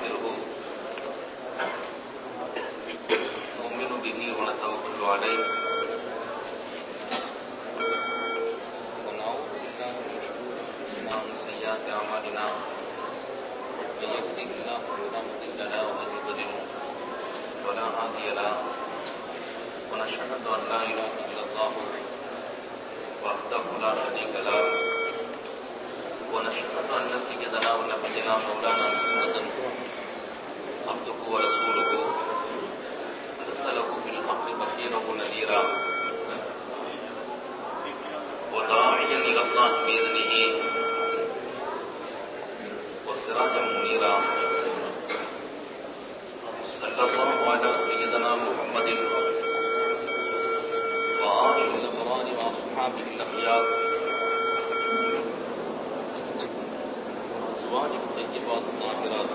ونستغفره نؤمن به ونتوكل عليه ونعوذ بالله من شرور انفسنا ومن سيئات اعمالنا من يهده الله فلا مضل له ومن يضلل فلا هادي له ونشهد ان لا اله الا الله وحده لا شريك له ونشهد أن سيدنا ونبينا مولانا محمدا عبده ورسوله أرسله بالحق بشيرا ونذيرا وداعيا إلى الله بإذنه وسراجا منيرا صلى الله على سيدنا محمد وآله الأبرار وأصحابه الأخيار أزواج طيبات طاهرات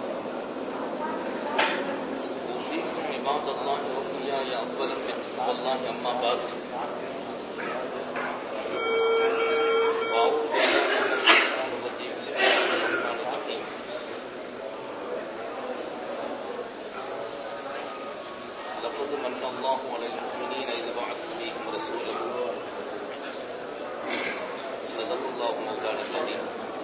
أوصيكم عباد الله وإياي أولا بتقوى الله أما بعد وأعوذ بالله من الشيطان الرجيم بسم الله الرحمن الرحيم لقد من الله على المؤمنين إذ بعث فيهم رسولا صدق الله مولانا العظيم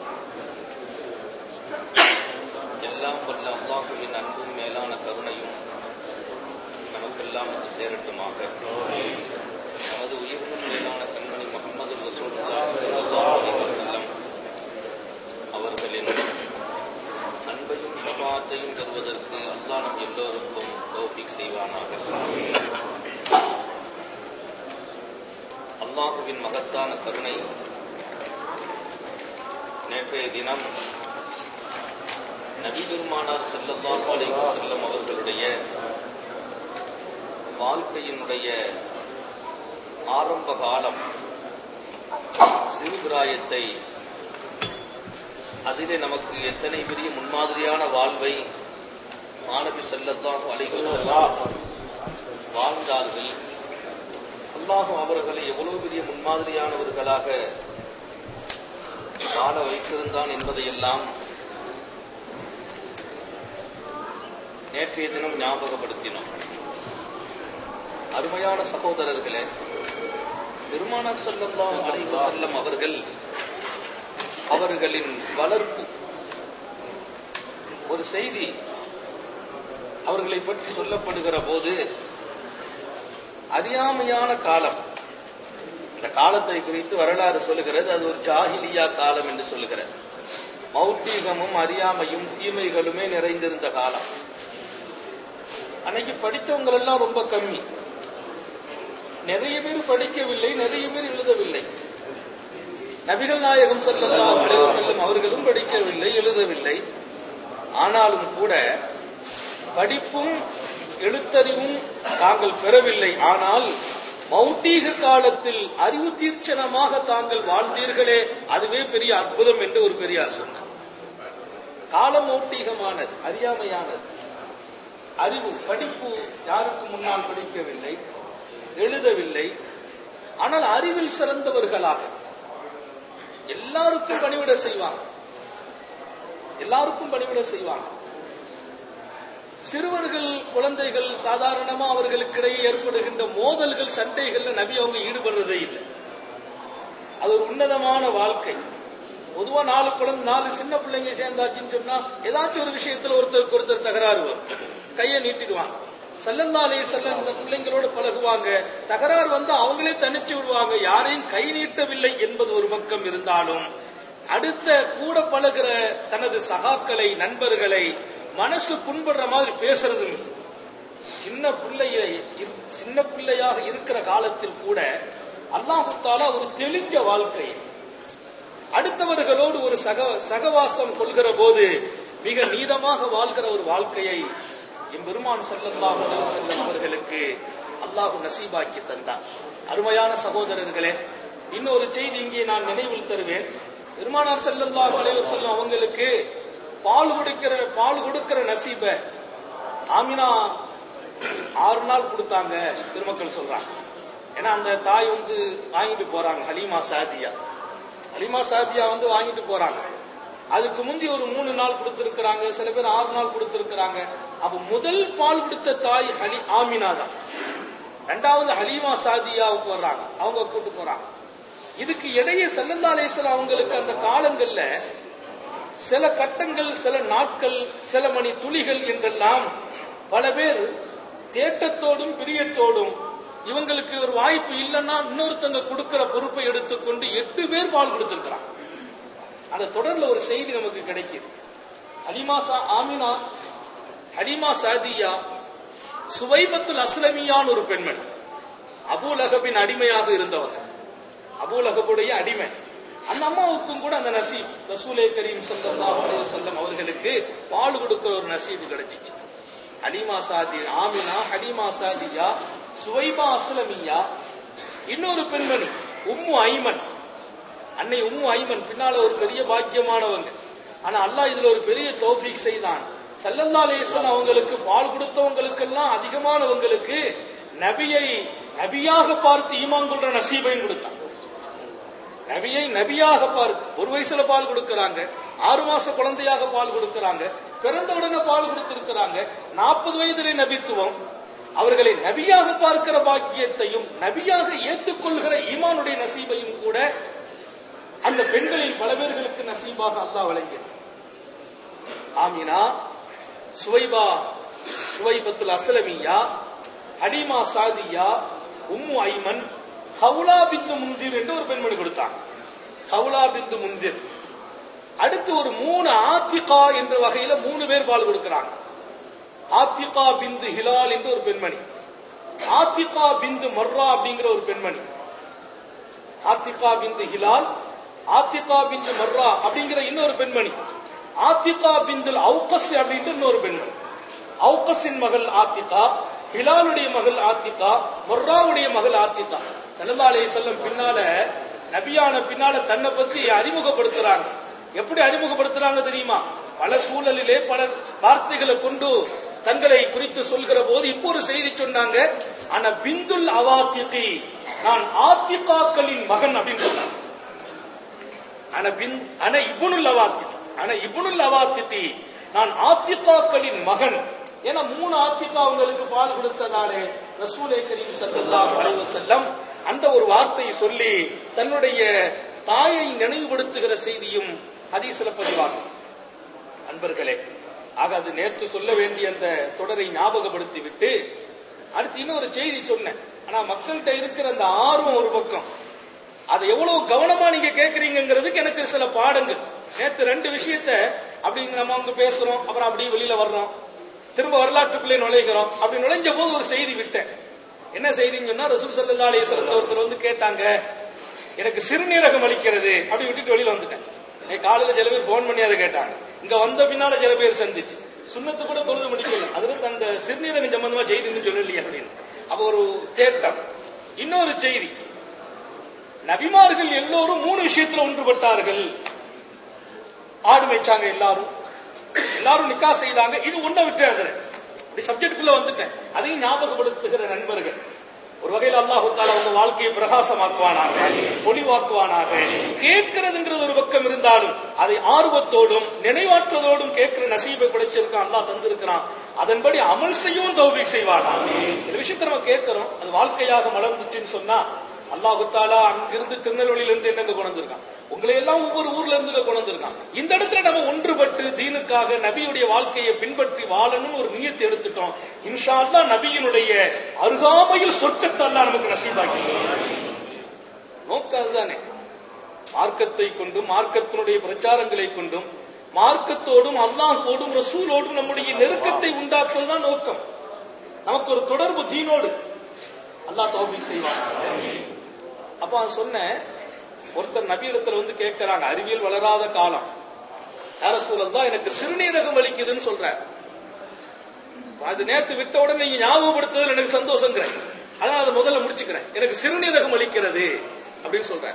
எல்லாம் வல்ல அல்லாஹுவின் அன்பும் மேலான கருணையும் நமக்கெல்லாம் அது சேரட்டுமாக நமது உயிரினும் மேலான கண்மணி முகமது செல்லம் அவர்களின் அன்பையும் சபாத்தையும் பெறுவதற்கு அல்லாஹ் நம் எல்லோருக்கும் தௌஃபிக் செய்வானாக அல்லாஹுவின் மகத்தான கருணை நேற்றைய தினம் நபி பெருமானார் செல்லல்லாஹு அலைஹி வஸல்லம் அவர்களுடைய வாழ்க்கையினுடைய ஆரம்ப காலம் சிறுபிராயத்தை அதிலே நமக்கு எத்தனை பெரிய முன்மாதிரியான வாழ்வை மாணவி செல்லல்லாஹு அலைஹி வஸல்லம் வாழ்ந்தார்கள் அல்லாஹு அவர்களை எவ்வளவு பெரிய முன்மாதிரியானவர்களாக வாழ வைத்திருந்தான் என்பதையெல்லாம் நேற்றைய தினம் ஞாபகப்படுத்தினோம் அருமையான சகோதரர்களே பெருமானார் செல்லல்லாம் அலைவு செல்லம் அவர்கள் அவர்களின் வளர்ப்பு ஒரு செய்தி அவர்களை பற்றி சொல்லப்படுகிற போது அறியாமையான காலம் இந்த காலத்தை குறித்து வரலாறு சொல்லுகிறது அது ஒரு ஜாகிலியா காலம் என்று சொல்லுகிறது மௌத்தீகமும் அறியாமையும் தீமைகளுமே நிறைந்திருந்த காலம் அன்னைக்கு படித்தவங்க எல்லாம் ரொம்ப கம்மி நிறைய பேர் படிக்கவில்லை நிறைய பேர் எழுதவில்லை நபிகள் நாயகம் செல்லலாம் செல்லும் அவர்களும் படிக்கவில்லை எழுதவில்லை ஆனாலும் கூட படிப்பும் எழுத்தறிவும் தாங்கள் பெறவில்லை ஆனால் மௌட்டீக காலத்தில் அறிவு தீர்ச்சனமாக தாங்கள் வாழ்ந்தீர்களே அதுவே பெரிய அற்புதம் என்று ஒரு பெரியார் சொன்னார் காலம் மௌட்டீகமானது அறியாமையானது அறிவு படிப்பு யாருக்கு முன்னால் படிக்கவில்லை எழுதவில்லை ஆனால் அறிவில் சிறந்தவர்களாக எல்லாருக்கும் பணிவிட செய்வாங்க எல்லாருக்கும் பணிவிட செய்வாங்க சிறுவர்கள் குழந்தைகள் சாதாரணமா அவர்களுக்கு இடையே ஏற்படுகின்ற மோதல்கள் சண்டைகள் நபி அவங்க ஈடுபடுறதே இல்லை அது ஒரு உன்னதமான வாழ்க்கை பொதுவா நாலு குழந்தை நாலு சின்ன பிள்ளைங்க சேர்ந்தாச்சுன்னு சொன்னா ஏதாச்சும் ஒரு விஷயத்துல ஒருத்தருக்கு ஒருத்தர் தகராறு வரும் கையை நீட்டிடுவாங்க செல்லந்தாலே செல்ல இந்த பிள்ளைங்களோடு பழகுவாங்க தகராறு வந்து அவங்களே தனிச்சு விடுவாங்க யாரையும் கை நீட்டவில்லை என்பது ஒரு பக்கம் இருந்தாலும் அடுத்த கூட பழகிற தனது சகாக்களை நண்பர்களை மனசு புண்படுற மாதிரி பேசுறது சின்ன பிள்ளைய சின்ன பிள்ளையாக இருக்கிற காலத்தில் கூட அல்லாஹுத்தாலா ஒரு தெளிஞ்ச வாழ்க்கை அடுத்தவர்களோடு ஒரு சக சகவாசம் கொள்கிற போது மிக நீதமாக வாழ்கிற ஒரு வாழ்க்கையை எம்பெருமான் செல்லல்லாஹு செல்லும் அவர்களுக்கு அல்லாஹு நசீபாக்கி தந்தான் அருமையான சகோதரர்களே இன்னொரு செய்தி இங்கே நான் நினைவில் தருவேன் பெருமானார் செல்லல்லாஹு அலைஹி செல்லும் அவங்களுக்கு பால் குடிக்கிற பால் கொடுக்கிற நசீப ஆமினா ஆறு நாள் கொடுத்தாங்க பெருமக்கள் சொல்றாங்க ஏன்னா அந்த தாய் வந்து வாங்கிட்டு போறாங்க ஹலீமா சாதியா ஹலீமா சாதியா வந்து வாங்கிட்டு போறாங்க அதுக்கு முந்தி ஒரு மூணு நாள் கொடுத்திருக்கிறாங்க சில பேர் ஆறு நாள் கொடுத்திருக்கிறாங்க அப்ப முதல் பால் கொடுத்த தாய் ஹலி ஆமினா தான் ரெண்டாவது ஹலீமா சாதியாவுக்கு வர்றாங்க அவங்க கூட்டு போறாங்க இதுக்கு இடையே செல்லல்லா அலேஸ்வரம் அவங்களுக்கு அந்த காலங்கள்ல சில கட்டங்கள் சில நாட்கள் சில மணி துளிகள் என்றெல்லாம் பல பேர் தேட்டத்தோடும் பிரியத்தோடும் இவங்களுக்கு ஒரு வாய்ப்பு இல்லைன்னா இன்னொருத்தங்க கொடுக்கிற பொறுப்பை எடுத்துக்கொண்டு எட்டு பேர் பால் கொடுத்திருக்கிறாங்க அந்த தொடர்ல ஒரு செய்தி நமக்கு கிடைக்குது ஹலிமா சா ஆமினா ஹலிமா சாதியா சுவைபத்துல் அஸ்லமியான் ஒரு பெண்மணி அபூலகபின் அடிமையாக இருந்தவர் அபூலகபுடைய அடிமை அந்த அம்மாவுக்கும் கூட அந்த நசீப் ரசூலே கரீம் சல்லல்லாஹு அலைஹி வஸல்லம் அவர்களுக்கு பால் கொடுக்கிற ஒரு நசீப் கிடைச்சிச்சு ஹலிமா சாதி ஆமினா ஹலிமா சாதியா சுவைபா அஸ்லமியா இன்னொரு பெண்மணி உம்மு ஐமன் அன்னை உம்மு ஐமன் பின்னால ஒரு பெரிய பாக்கியமானவங்க ஆனா அல்லாஹ் இதுல ஒரு பெரிய தோஃபிக் செய்தான் சல்லல்லா அலிஸ்லாம் அவங்களுக்கு பால் கொடுத்தவங்களுக்கெல்லாம் அதிகமானவங்களுக்கு நபியை நபியாக பார்த்து ஈமான் கொள்ற நசீபையும் கொடுத்தான் நபியை நபியாக பார்த்து ஒரு வயசுல பால் கொடுக்கறாங்க ஆறு மாச குழந்தையாக பால் கொடுக்கறாங்க பிறந்த உடனே பால் கொடுத்திருக்கிறாங்க நாற்பது வயதிலே நபித்துவம் அவர்களை நபியாக பார்க்கிற பாக்கியத்தையும் நபியாக ஏற்றுக்கொள்கிற ஈமானுடைய நசீபையும் கூட அந்த பெண்களில் பல பேர்களுக்கு நசீபாக அல்லாஹ் வழங்கியது ஆமினா சுவைபா சுவைபத்துல் Aslamiya Halima Sadiya Umm Aiman Hawla bint Mundhir என்று ஒரு பெண்மணி கொடுத்தாங்க ஹவுலா பிந்து முந்திர் அடுத்து ஒரு மூணு ஆத்திகா என்ற வகையில மூணு பேர் பால் கொடுக்கிறாங்க ஆத்திகா பிந்து ஹிலால் என்று ஒரு பெண்மணி ஆத்திகா பிந்து மர்ரா அப்படிங்கிற ஒரு பெண்மணி ஆத்திகா பிந்து ஹிலால் ஆத்திகா பிந்து மர்ரா அப்படிங்கிற இன்னொரு பெண்மணி ஆத்திகா பிந்துல் அவுகஸ் அப்படின்ட்டு இன்னொரு பெண்மணி அவுகஸின் மகள் ஆத்திகா ஹிலாலுடைய மகள் ஆத்திகா மொர்ராவுடைய மகள் ஆத்திகா சல்லா அலி செல்லம் பின்னால நபியான பின்னால தன்னை பத்தி அறிமுகப்படுத்துறாங்க எப்படி அறிமுகப்படுத்துறாங்க தெரியுமா பல சூழலிலே பல வார்த்தைகளை கொண்டு தங்களை குறித்து சொல்கிற போது இப்போ ஒரு செய்தி சொன்னாங்க ஆனா பிந்துல் அவாத்திகி நான் ஆத்திகாக்களின் மகன் அப்படின்னு சொன்னாங்க ஆனா பின் ஆனா இபுனுல் அவாத்திகி ஆனா இபுனுல் அவாத்திகி நான் ஆத்திகாக்களின் மகன் ஏன்னா மூணு ஆத்திகா அவங்களுக்கு பால் கொடுத்தனாலே ரசூலை கரீம் சல்லல்லாஹு அலைஹி வஸல்லம் அந்த ஒரு வார்த்தையை சொல்லி தன்னுடைய தாயை நினைவுபடுத்துகிற செய்தியும் ஹதீஸ்ல பதிவாகும் அன்பர்களே ஆக அது நேற்று சொல்ல வேண்டிய அந்த தொடரை ஞாபகப்படுத்தி விட்டு அடுத்து இன்னொரு செய்தி சொன்னேன் ஆனா மக்கள்கிட்ட இருக்கிற அந்த ஆர்வம் ஒரு பக்கம் அதை எவ்வளவு கவனமா நீங்க கேக்குறீங்கிறதுக்கு எனக்கு சில பாடங்கள் நேத்து ரெண்டு விஷயத்த அப்படி நம்ம அங்க பேசுறோம் அப்புறம் அப்படியே வெளியில வர்றோம் திரும்ப வரலாற்றுக்குள்ளே நுழைகிறோம் அப்படி நுழைஞ்ச போது ஒரு செய்தி விட்டேன் என்ன செய்தின்னு சொன்னா ரசூல் சல்லா அலிஸ்வரத்துல ஒருத்தர் வந்து கேட்டாங்க எனக்கு சிறுநீரகம் அளிக்கிறது அப்படி விட்டுட்டு வெளியில வந்துட்டேன் என் காலையில சில பேர் போன் பண்ணி அதை கேட்டாங்க இங்க வந்த பின்னால சில பேர் சந்திச்சு சுண்ணத்து கூட தொழுது முடிக்கல அதுல அந்த சிறுநீரகம் சம்பந்தமா செய்தின்னு சொல்லலையே அப்படின்னு அப்ப ஒரு தேட்டம் இன்னொரு செய்தி நபிமார்கள் எல்லோரும் மூணு விஷயத்துல ஒன்றுபட்டார்கள் ஆடு மேய்ச்சாங்க எல்லாரும் எல்லாரும் நிக்கா செய்தாங்க இது ஒன்ன விட்டு அதுல இப்படி சப்ஜெக்டுக்குள்ள வந்துட்டேன் அதையும் ஞாபகப்படுத்துகிற நண்பர்கள் ஒரு வகையில் அல்லாஹு தாலா உங்க வாழ்க்கையை பிரகாசமாக்குவானாக பொலிவாக்குவானாக கேட்கிறதுங்கிறது ஒரு பக்கம் இருந்தாலும் அதை ஆர்வத்தோடும் நினைவாற்றுவதோடும் கேட்கிற நசீபை படைச்சிருக்கான் அல்லாஹ் தந்திருக்கிறான் அதன்படி அமல் செய்யவும் தௌபிக் செய்வானா இந்த விஷயத்தை நம்ம கேட்கிறோம் அது வாழ்க்கையாக மலர்ந்துச்சுன்னு சொன்னா அல்லாஹு தாலா அங்கிருந்து திருநெல்வேலியில இருந்து என்னங்க கொண்டு வந்திருக்கான் உங்களை எல்லாம் ஒவ்வொரு ஊர்ல இருந்து கொண்டு வந்திருக்கான் இந்த இடத்துல நம்ம ஒன்றுபட்டு தீனுக்காக நபியுடைய வாழ்க்கையை பின்பற்றி வாழணும்னு ஒரு நியத்தை எடுத்துட்டோம் இன்ஷா அல்லா நபியினுடைய அருகாமையில் சொர்க்கத்தை அல்லாஹ் நமக்கு நசீபாக்கி நோக்கம் அதுதானே மார்க்கத்தை கொண்டும் மார்க்கத்தினுடைய பிரச்சாரங்களை கொண்டும் மார்க்கத்தோடும் அல்லாஹோடும் ரசூலோடும் நம்முடைய நெருக்கத்தை உண்டாக்குவதுதான் நோக்கம் நமக்கு ஒரு தொடர்பு தீனோடு அல்லாஹ் தௌபிக் செய்வான் அப்ப அவன் சொன்னேன் ஒருத்தர் நபியிடத்துல வந்து கேட்கிறாங்க அறிவியல் வளராத காலம் யார சூழல் எனக்கு சிறுநீரகம் வலிக்குதுன்னு சொல்றார் அது நேத்து விட்ட உடனே நீங்க ஞாபகப்படுத்துறதுல எனக்கு சந்தோஷங்கிறேன் அதனால அதை முதல்ல முடிச்சுக்கிறேன் எனக்கு சிறுநீரகம் வலிக்கிறது அப்படின்னு சொல்றாரு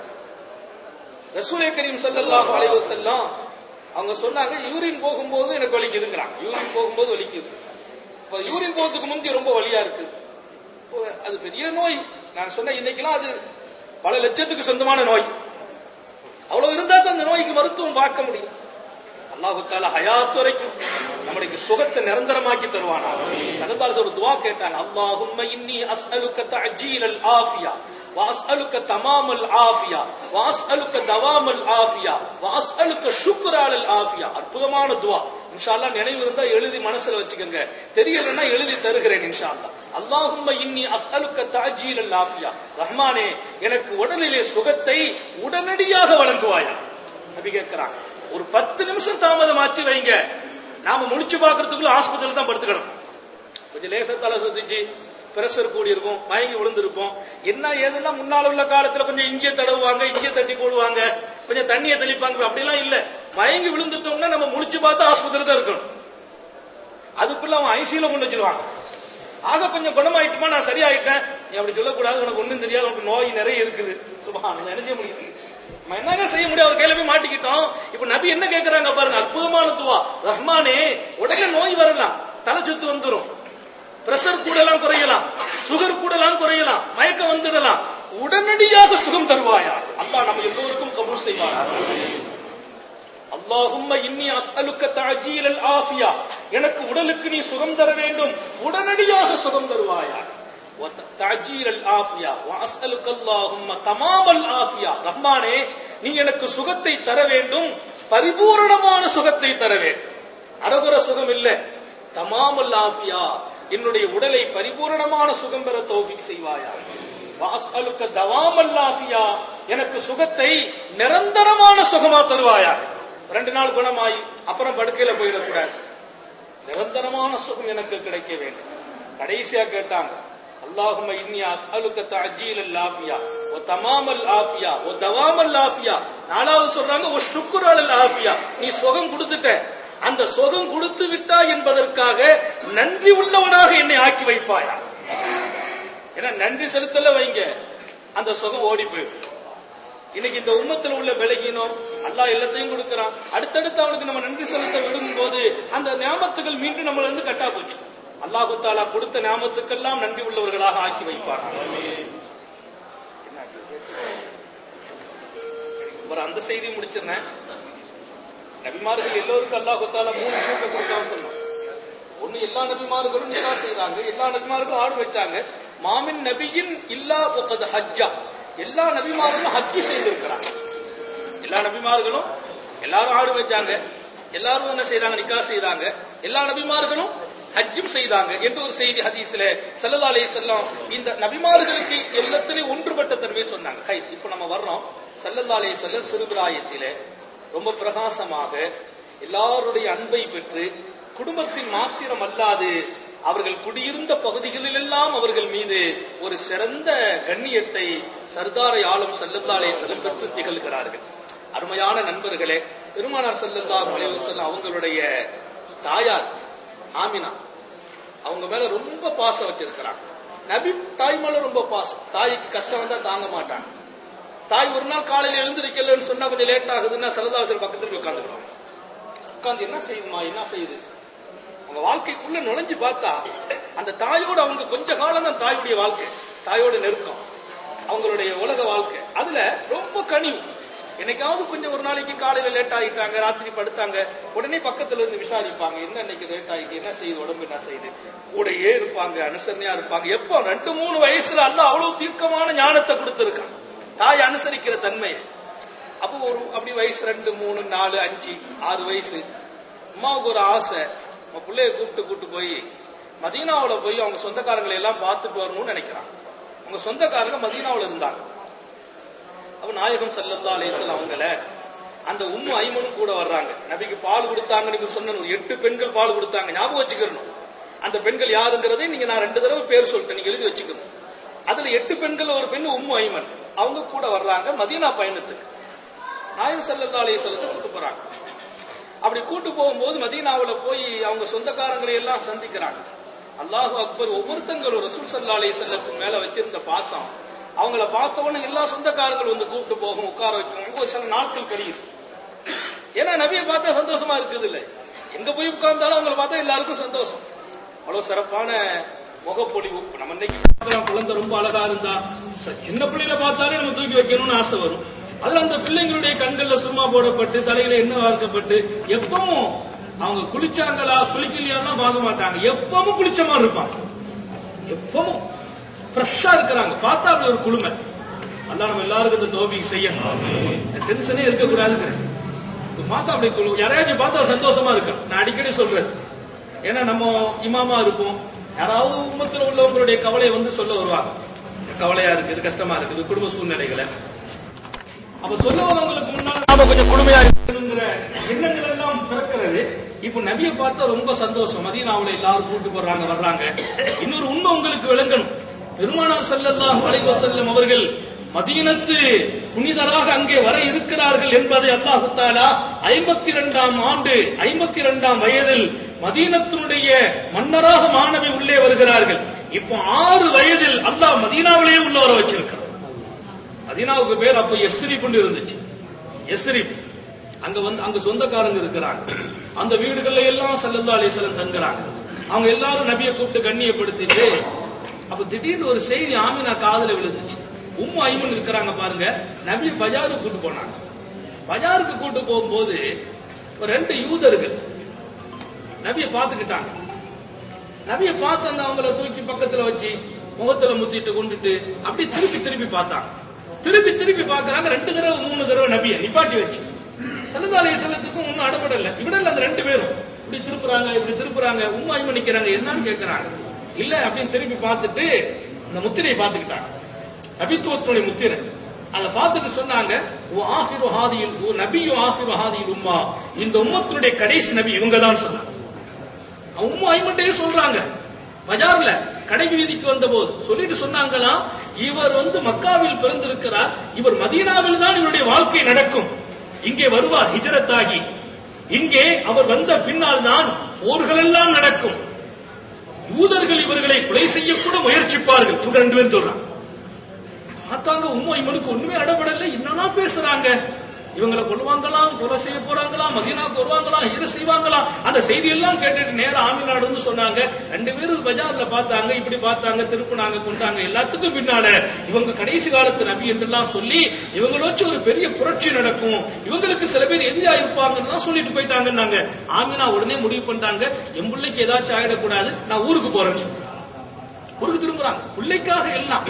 ரசூலே கரீம் ஸல்லல்லாஹு அலைஹி வஸல்லம் அவங்க சொன்னாங்க யூரின் போகும்போது எனக்கு வலிக்குதுங்கிறாங்க யூரின் போகும்போது வலிக்குது இப்போ யூரின் போகிறதுக்கு முந்தி ரொம்ப வலியா இருக்கு இப்போ அது பெரிய நோய் நான் சொன்னேன் இன்னைக்கெல்லாம் அது பல லட்சத்துக்கு சொந்தமான நோய் அவ்வளவு இருந்தா தான் அந்த நோய்க்கு மருத்துவம் பார்க்க முடியும் அல்லாஹு தாலா ஹயாத் வரைக்கும் நம்மளுக்கு சுகத்தை நிரந்தரமாக்கி தருவானா சகதால் ஒரு துவா கேட்டாங்க அல்லாஹும்ம இன்னி அஸ்அலுக்க தஅஜீலல் ஆஃபியா واسالك تمام العافيه واسالك دوام العافيه واسالك شكر على العافيه அற்புதமான துவா இன்ஷா அல்லாஹ் நினைவு இருந்தா எழுதி மனசுல வச்சுக்கோங்க தெரியலன்னா எழுதி தருகிறேன் இன்ஷா அல்லாஹ் அல்லாஹும்ம இன்னி அஸ்அலுக்க தஅஜீல் ஆஃபியா ரஹ்மானே எனக்கு உடலிலே சுகத்தை உடனடியாக வழங்குவாயா நபி கேட்கிறாங்க ஒரு பத்து நிமிஷம் தாமதமாச்சு வைங்க நாம முடிச்சு பாக்குறதுக்குள்ள ஆஸ்பத்திரியில தான் படுத்துக்கணும் கொஞ்சம் லேசா தலை சுத்திச்சு பிரஷர் கூடி இருக்கும் மயங்கி விழுந்திருப்போம் என்ன ஏதுன்னா முன்னால உள்ள காலத்துல கொஞ்சம் இங்கே தடவுவாங்க இங்கே தட்டி போடுவாங்க கொஞ்சம் தண்ணியை தெளிப்பாங்க அப்படிலாம் இல்ல மயங்கி விழுந்துட்டோம்னா நம்ம முடிச்சு பார்த்து ஆஸ்பத்திரி தான் இருக்கணும் அதுக்குள்ள அவன் ஐசியில கொண்டு வச்சிருவாங்க ஆக கொஞ்சம் குணமாயிட்டுமா நான் சரியாயிட்டேன் நீ அப்படி சொல்லக்கூடாது உனக்கு ஒண்ணும் தெரியாது உனக்கு நோய் நிறைய இருக்குது சுபஹான் என்ன செய்ய முடியுது நம்ம என்னங்க செய்ய முடியும் அவர் கையில போய் மாட்டிக்கிட்டோம் இப்ப நபி என்ன கேக்குறாங்க பாருங்க அற்புதமான துவா ரஹ்மானே உடனே நோய் வரலாம் தலை சுத்து வந்துரும் பிரஷர் கூடலாம் குறையலாம் சுகர் கூடலாம் குறையலாம் மயக்கம் வந்துடலாம் உடனடியாக சுகம் தருவாயா அல்லாஹ் நம்ம எல்லோருக்கும் கபூல் செய்வாரா அல்லாஹும்ம இன்னி அஸ்அலுக்க தஅஜீலல் ஆஃபியா எனக்கு உடலுக்கு நீ சுகம் தர வேண்டும் உடனடியாக சுகம் தருவாயா தஅஜீலல் ஆஃபியா வஅஸ்அலுக்க அல்லாஹும்ம தமாமல் ஆஃபியா ரஹ்மானே நீ எனக்கு சுகத்தை தர வேண்டும் பரிபூரணமான சுகத்தை தர வேண்டும் அரகுர சுகம் இல்ல தமாமல் ஆஃபியா என்னுடைய உடலை பரிபூரணமான சுகம் பெற தௌஃபிக் செய்வாயா வாஸ்அலுக்க தவாமல் ஆஃபியா எனக்கு சுகத்தை நிரந்தரமான சுகமா தருவாயா ரெண்டு நாள் குணமாயி அப்புறம் படுக்கையில போயிடக்கூடாது நிரந்தரமான சுகம் எனக்கு கிடைக்க வேண்டும் கடைசியா கேட்டாங்க அல்லாஹும இன்னி அஸ்அலுக்க தஅஜீல் ஆஃபியா ஓ தமாமல் ஆஃபியா ஓ தவாமல் ஆஃபியா நாலாவது சொல்றாங்க ஓ சுக்குரல் ஆஃபியா நீ சுகம் கொடுத்துட்ட அந்த சுகம் கொடுத்து விட்டா என்பதற்காக நன்றி உள்ளவனாக என்னை ஆக்கி வைப்பாயா ஏன்னா நன்றி செலுத்தல வைங்க அந்த சுகம் ஓடி போயிடும் இன்னைக்கு இந்த உம்மத்தில் உள்ள விலகினோம் அல்லாஹ் எல்லாத்தையும் கொடுக்கிறான் அடுத்தடுத்து அவனுக்கு நம்ம நன்றி செலுத்த விடும் போது அந்த ஞாபகத்துகள் மீண்டும் நம்மள இருந்து கட்டா போச்சு அல்லாஹு தாலா கொடுத்த ஞாபகத்துக்கெல்லாம் நன்றி உள்ளவர்களாக ஆக்கி வைப்பானா ஒரு அந்த செய்தியை முடிச்சிருந்தேன் நபிமார்கள் எல்லோருக்கும் அல்லாஹு தாலா மூணு சூட்டை கொடுத்தான்னு சொன்னோம் ஒண்ணு எல்லா நபிமார்களும் நிகா செய்தாங்க எல்லா நபிமார்களும் ஆடு வச்சாங்க மாமின் நபியின் இல்லா ஒக்கது ஹஜ்ஜா எல்லா நபிமார்களும் ஹஜ்ஜி செய்திருக்கிறாங்க எல்லா நபிமார்களும் எல்லாரும் ஆடு வச்சாங்க எல்லாரும் என்ன செய்தாங்க நிக்கா செய்தாங்க எல்லா நபிமார்களும் ஹஜ்ஜும் செய்தாங்க என்று ஒரு செய்தி ஹதீஸ்ல சல்லல்லா அலைஹி செல்லம் இந்த நபிமார்களுக்கு எல்லாத்திலையும் ஒன்றுபட்ட தன்மையை சொன்னாங்க ஹை இப்போ நம்ம வர்றோம் சல்லல்லா அலைஹி செல்லம் சிறுபிராயத்திலே ரொம்ப பிரகாசமாக எல்லாருடைய அன்பை பெற்று குடும்பத்தில் மாத்திரம் அல்லாது அவர்கள் குடியிருந்த பகுதிகளில் எல்லாம் அவர்கள் மீது ஒரு சிறந்த கண்ணியத்தை சர்தாரை ஆளும் செல்லந்தாலே செல்லம் பெற்று திகழ்கிறார்கள் அருமையான நண்பர்களே பெருமானார் செல்லந்தா மலைவசல் அவங்களுடைய தாயார் ஆமினா அவங்க மேல ரொம்ப பாசம் வச்சிருக்கிறாங்க நபி தாய் மேல ரொம்ப பாசம் தாய்க்கு கஷ்டம் வந்தா தாங்க மாட்டாங்க தாய் ஒரு நாள் காலையில எழுந்திருக்கலன்னு சொன்னா கொஞ்சம் லேட் ஆகுதுன்னா சரதாசர் பக்கத்துல போய் உட்காந்துருவாங்க உட்காந்து என்ன செய்யுமா என்ன செய்யுது அவங்க வாழ்க்கைக்குள்ள நுழைஞ்சு பார்த்தா அந்த தாயோட அவங்க கொஞ்ச காலம் தான் தாயுடைய வாழ்க்கை தாயோட நெருக்கம் அவங்களுடைய உலக வாழ்க்கை அதுல ரொம்ப கனிவு என்னைக்காவது கொஞ்சம் ஒரு நாளைக்கு காலையில லேட் ஆகிட்டாங்க ராத்திரி படுத்தாங்க உடனே பக்கத்துல இருந்து விசாரிப்பாங்க என்ன இன்னைக்கு லேட் ஆகிட்டு என்ன செய்யுது உடம்பு என்ன செய்யுது கூடயே இருப்பாங்க அனுசரணையா இருப்பாங்க எப்போ ரெண்டு மூணு வயசுல அல்ல அவ்வளவு தீர்க்கமான ஞானத்தை கொடுத்திருக்கான் தாய் அனுசரிக்கிற தன்மை அப்போ ஒரு அப்படி வயசு ரெண்டு மூணு நாலு அஞ்சு ஆறு வயசு அம்மாவுக்கு ஒரு ஆசை நம்ம பிள்ளைய கூப்பிட்டு கூப்பிட்டு போய் மதீனாவுல போய் அவங்க சொந்தக்காரங்களை எல்லாம் பார்த்துட்டு வரணும்னு நினைக்கிறாங்க அவங்க சொந்தக்காரங்க மதீனாவுல இருந்தாங்க அப்ப நாயகம் சல்லல்லா அலேசல் அவங்கள அந்த உம்மு ஐமனும் கூட வர்றாங்க நபிக்கு பால் கொடுத்தாங்க நீங்க சொன்ன ஒரு எட்டு பெண்கள் பால் கொடுத்தாங்க ஞாபகம் வச்சுக்கணும் அந்த பெண்கள் யாருங்கிறதை நீங்க நான் ரெண்டு தடவை பேர் சொல்லிட்டேன் நீங்க எழுதி வச்சுக்கணும் அதுல எட்டு பெண்கள் ஒரு பெண் உம்மு ஐமன் அவங்க கூட வர்றாங்க மதீனா பயணத்துக்கு நாயகம் சல்லல்லா அலேசலத்தை கூட்டு போறாங்க அப்படி கூட்டு போகும்போது மதீனாவுல போய் அவங்க சொந்தக்காரங்களை எல்லாம் சந்திக்கிறாங்க அல்லாஹு அக்பர் ஒவ்வொருத்தங்களும் ரசூல் சல்லா அலி செல்லத்துக்கு மேல வச்சிருந்த பாசம் அவங்கள பார்த்த உடனே எல்லா சொந்தக்காரங்களும் வந்து கூப்பிட்டு போகும் உட்கார வைக்கணும் ஒரு சில நாட்கள் கழியுது ஏன்னா நபியை பார்த்தா சந்தோஷமா இருக்குது இல்ல எங்க போய் உட்கார்ந்தாலும் அவங்கள பார்த்தா எல்லாருக்கும் சந்தோஷம் அவ்வளவு சிறப்பான முகப்பொழிவு நம்ம இன்னைக்கு பார்க்கலாம் குழந்தை ரொம்ப அழகா இருந்தா சின்ன பிள்ளையில பார்த்தாலே நம்ம தூக்கி வைக்கணும்னு ஆசை வரும் அதுல அந்த பிள்ளைங்களுடைய கண்கள்ல சும்மா போடப்பட்டு தலையில எண்ணெய் வார்க்கப்பட்டு எப்பவும் அவங்க குளிச்சாங்களா குளிக்கலையாலாம் பார்க்க மாட்டாங்க எப்பவும் குளிச்ச மாதிரி இருப்பாங்க எப்பவும் ஃப்ரெஷ்ஷா இருக்கிறாங்க பார்த்தா அப்படி ஒரு குளுமை அல்லாஹ் நம்ம எல்லாருக்கும் இந்த தோபிக்கு செய்யணும் டென்ஷனே இருக்கக்கூடாதுங்கிறேன் இது பார்த்தா அப்படி குளு- யாரையாச்சும் பார்த்தா சந்தோஷமா இருக்கு நான் அடிக்கடி சொல்றேன் ஏன்னா நம்ம இமாமா இருப்போம் யாராவது உம்மத்தில் உள்ளவங்களுடைய கவலையை வந்து சொல்ல வருவாங்க கவலையா இருக்குது கஷ்டமா இருக்குது குடும்ப சூழ்நிலைகளை அப்ப சொல்ல வரவங்களுக்கு முன்னால நாம கொஞ்சம் குடுமையா இருக்கணுங்கிற எண்ணங்கள் எல்லாம் பிறக்கிறது இப்ப நபியை பார்த்தா ரொம்ப சந்தோஷம் மதீனாவுல எல்லாரும் கூட்டு போடுறாங்க வர்றாங்க இன்னொரு உண்மை உங்களுக்கு விளங்கணும் பெருமானார் ஸல்லல்லாஹு அலைஹி வஸல்லம் அவர்கள் மதீனத்து புனிதராக அங்கே வர இருக்கிறார்கள் என்பதை அல்லாஹு தாலா ஐம்பத்தி இரண்டாம் ஆண்டு ஐம்பத்தி இரண்டாம் வயதில் மதீனத்தினுடைய மன்னராக மாணவி உள்ளே வருகிறார்கள் இப்போ ஆறு வயதில் அல்லாஹ் மதீனாவிலேயே உள்ள வர வச்சிருக்கிறார் மதீனாவுக்கு பேர் அப்ப எஸ்ரிப்னு இருந்துச்சு எஸ்ரிப் அங்க வந்து அங்க சொந்தக்காரங்க இருக்கிறாங்க அந்த வீடுகள்ல எல்லாம் சல்லல்லா அலிஸ்லம் தங்குறாங்க அவங்க எல்லாரும் நபியை கூப்பிட்டு கண்ணியப்படுத்திட்டு அப்ப திடீர்னு ஒரு செய்தி ஆமினா காதுல விழுந்துச்சு உம்மு ஐமன் இருக்கிறாங்க பாருங்க நபி பஜாருக்கு கூட்டு போனாங்க பஜாருக்கு கூட்டு போகும்போது ஒரு ரெண்டு யூதர்கள் நபியை பார்த்துக்கிட்டாங்க நபியை பார்த்து அந்த அவங்கள தூக்கி பக்கத்துல வச்சு முகத்துல முத்திட்டு கொண்டுட்டு அப்படி திருப்பி திருப்பி பார்த்தாங்க திருப்பி திருப்பி பார்க்கறாங்க ரெண்டு தடவை மூணு தடவை நபியை நிப்பாட்டி வச்சு சல்லல்லாஹு செல்லத்துக்கும் ஒன்னும் அடப்படல இவிடல அந்த ரெண்டு பேரும் இப்படி திருப்புறாங்க இப்படி திருப்புறாங்க உம்மாய் நிக்கிறாங்க என்னன்னு கேட்கறாங்க இல்ல அப்படின்னு திருப்பி பார்த்துட்டு இந்த முத்திரையை பார்த்துக்கிட்டாங்க நபித்துவத்தினுடைய முத்திரை அதை பார்த்துட்டு சொன்னாங்க ஓ ஆஹிரு ஹாதியில் ஓ நபியு ஆஹிரு ஹாதியில் உம்மா இந்த உம்மத்தினுடைய கடைசி நபி இவங்க தான் சொன்னாங்க உம்மு ஐமண்டே சொல்றாங்க பஜார்ல கடை வீதிக்கு வந்த போது சொல்லிட்டு சொன்னாங்களாம் இவர் வந்து மக்காவில் பிறந்திருக்கிறார் இவர் மதீனாவில் தான் இவருடைய வாழ்க்கை நடக்கும் இங்கே வருவார் ஹிஜரத்தாகி இங்கே அவர் வந்த பின்னால் தான் போர்கள் எல்லாம் நடக்கும் யூதர்கள் இவர்களை கொலை செய்யக்கூட முயற்சிப்பார்கள் இவங்க ரெண்டு பேரும் சொல்றாங்க பார்த்தாங்க உம்மா இவனுக்கு ஒண்ணுமே அடப்படல என்னன்னா பேசுறாங்க இவங்களை கொள்வாங்களாம் கொலை செய்ய போறாங்களாம் மதீனாவுக்கு வருவாங்களாம் இது செய்வாங்களாம் அந்த செய்தி எல்லாம் கேட்டுட்டு நேரா ஆமினாடு வந்து சொன்னாங்க ரெண்டு பேரும் பஜார்ல பார்த்தாங்க இப்படி பார்த்தாங்க திருப்பினாங்க கொண்டாங்க எல்லாத்துக்கும் பின்னால இவங்க கடைசி காலத்து நபி என்றெல்லாம் சொல்லி இவங்களை வச்சு ஒரு பெரிய புரட்சி நடக்கும் இவங்களுக்கு சில பேர் எதிரியா இருப்பாங்கன்னு தான் சொல்லிட்டு போயிட்டாங்கன்னாங்க ஆமினா உடனே முடிவு பண்ணிட்டாங்க என் பிள்ளைக்கு ஏதாச்சும் ஆயிடக்கூடாது நான் ஊருக்கு போறேன்னு சொன்னேன் ஊருக்கு திரும்புறாங்க பிள்ளைக்காக எல்லாம்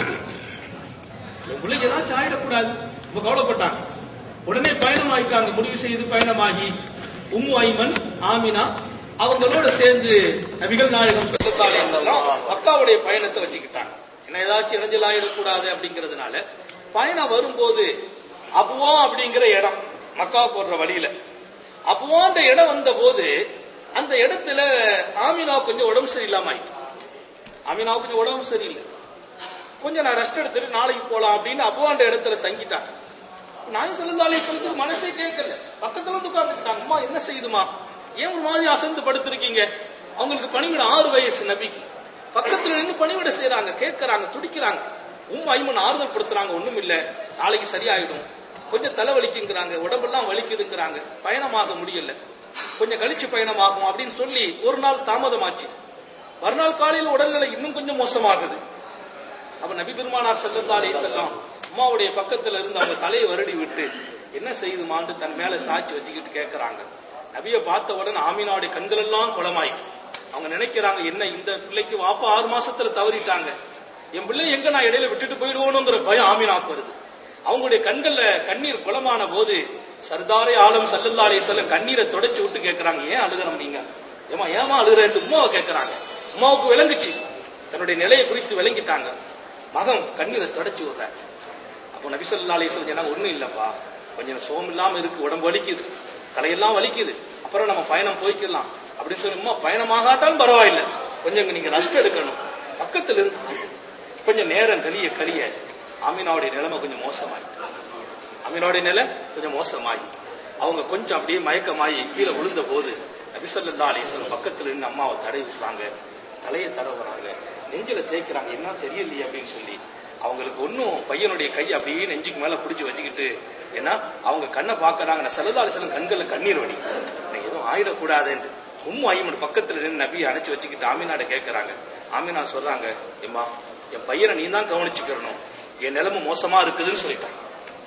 என் பிள்ளைக்கு ஏதாச்சும் ஆயிடக்கூடாது ரொம்ப கவலைப்பட்டாங்க உடனே பயணம் ஆயிட்டாங்க முடிவு செய்து பயணமாகி உம்மு ஐமன் ஆமினா அவங்களோட சேர்ந்து நபிகள் நாயகம் செல்லத்தாலே செல்லம் மக்காவுடைய பயணத்தை வச்சுக்கிட்டாங்க என்ன ஏதாச்சும் இடைஞ்சல் ஆயிடக்கூடாது அப்படிங்கறதுனால பயணம் வரும்போது அபுவா அப்படிங்கிற இடம் மக்கா போடுற வழியில அபுவான்ற இடம் வந்த போது அந்த இடத்துல ஆமினா கொஞ்சம் உடம்பு சரியில்லாம ஆயிட்டு ஆமினாவுக்கு கொஞ்சம் உடம்பு சரியில்லை கொஞ்சம் நான் ரெஸ்ட் எடுத்துட்டு நாளைக்கு போலாம் அப்படின்னு அபுவான்ற இடத்துல தங்கிட்டாங்க நான் செல்லந்தாலே சொல்றதுக்கு மனசே கேட்கல பக்கத்துல வந்து உட்கார்ந்துக்கிட்டாங்க அம்மா என்ன செய்யுதுமா ஏன் ஒரு மாதிரி அசந்து படுத்திருக்கீங்க அவங்களுக்கு பணிவிட ஆறு வயசு நபிக்கு பக்கத்துல நின்று பணிவிட செய்யறாங்க கேட்கறாங்க துடிக்கிறாங்க உம் ஐமன் ஆறுதல் படுத்துறாங்க ஒண்ணும் இல்ல நாளைக்கு சரியாயிடும் கொஞ்சம் தலைவலிக்குங்கிறாங்க உடம்பெல்லாம் வலிக்குதுங்கிறாங்க பயணமாக முடியல கொஞ்சம் கழிச்சு பயணமாகும் அப்படின்னு சொல்லி ஒரு நாள் தாமதமாச்சு மறுநாள் காலையில் உடல்நிலை இன்னும் கொஞ்சம் மோசமாகுது அப்ப நபி பெருமானார் ஸல்லல்லாஹு அலைஹி வஸல்லம் அம்மாவுடைய பக்கத்துல இருந்து அவங்க தலையை வருடி விட்டு என்ன செய்யுதுமான்னு தன் மேல சாட்சி வச்சுக்கிட்டு கேட்கறாங்க நபியை பார்த்த உடனே ஆமீனாவுடைய கண்கள் எல்லாம் குளமாயிட்டு அவங்க நினைக்கிறாங்க என்ன இந்த பிள்ளைக்கு வாப்பா ஆறு மாசத்துல தவறிட்டாங்க என் பிள்ளை எங்க நான் இடையில விட்டுட்டு போயிடுவோனுங்கிற பயம் ஆமீனாக்கு வருது அவங்களுடைய கண்கள்ல கண்ணீர் குளமான போது சர்தாரே ஆலம் சல்லல்லா அலைஹி கண்ணீரை தொடச்சு விட்டு கேட்கறாங்க ஏன் அழுகிறோம் நீங்க ஏமா ஏமா அழுகிறேன் உமாவை கேட்கறாங்க உமாவுக்கு விளங்குச்சு தன்னுடைய நிலையை குறித்து விளங்கிட்டாங்க மகன் கண்ணீரை தொடச்சு விடுறார் அப்போ நபிசல்லா அலைஹி சொன்னாங்க ஒண்ணும் இல்லப்பா கொஞ்சம் சோம் இல்லாம இருக்கு உடம்பு வலிக்குது தலையெல்லாம் வலிக்குது அப்புறம் நம்ம பயணம் போய்க்கலாம் அப்படின்னு சொல்லி உமா பயணமாகாட்டாலும் பரவாயில்ல கொஞ்சம் இங்க நீங்க ரெஸ்ட் எடுக்கணும் பக்கத்துல இருந்து கொஞ்சம் நேரம் கழிய கழிய ஆமீனாவுடைய நிலைமை கொஞ்சம் மோசமாயிட்டு அமீனாவுடைய நிலை கொஞ்சம் மோசமாகி அவங்க கொஞ்சம் அப்படியே மயக்கமாகி கீழே விழுந்த போது நபிசல்லா அலிஸ்லம் பக்கத்துல இருந்து அம்மாவை தடவி விடுறாங்க தலையை தடவுறாங்க நெஞ்சில தேய்க்கிறாங்க என்ன தெரியலையே அப்படின்னு சொல்லி அவங்களுக்கு ஒன்னும் பையனுடைய கை அப்படியே நெஞ்சுக்கு மேல பிடிச்சு வச்சுக்கிட்டு ஏன்னா அவங்க கண்ணை பாக்குறாங்க நான் சல்லா அலிஸ்லம் கண்கள்ல கண்ணீர் வடி எனக்கு எதுவும் ஆயிடக்கூடாதுன்ட்டு உம்மு ஐமன் பக்கத்துல நின்று நபியை அணைச்சு வச்சுக்கிட்டு ஆமினாட கேட்கறாங்க ஆமினா சொல்றாங்க ஏம்மா என் பையனை நீ தான் கவனிச்சுக்கிறணும் என் நிலைமை மோசமா இருக்குதுன்னு சொல்லிட்டாங்க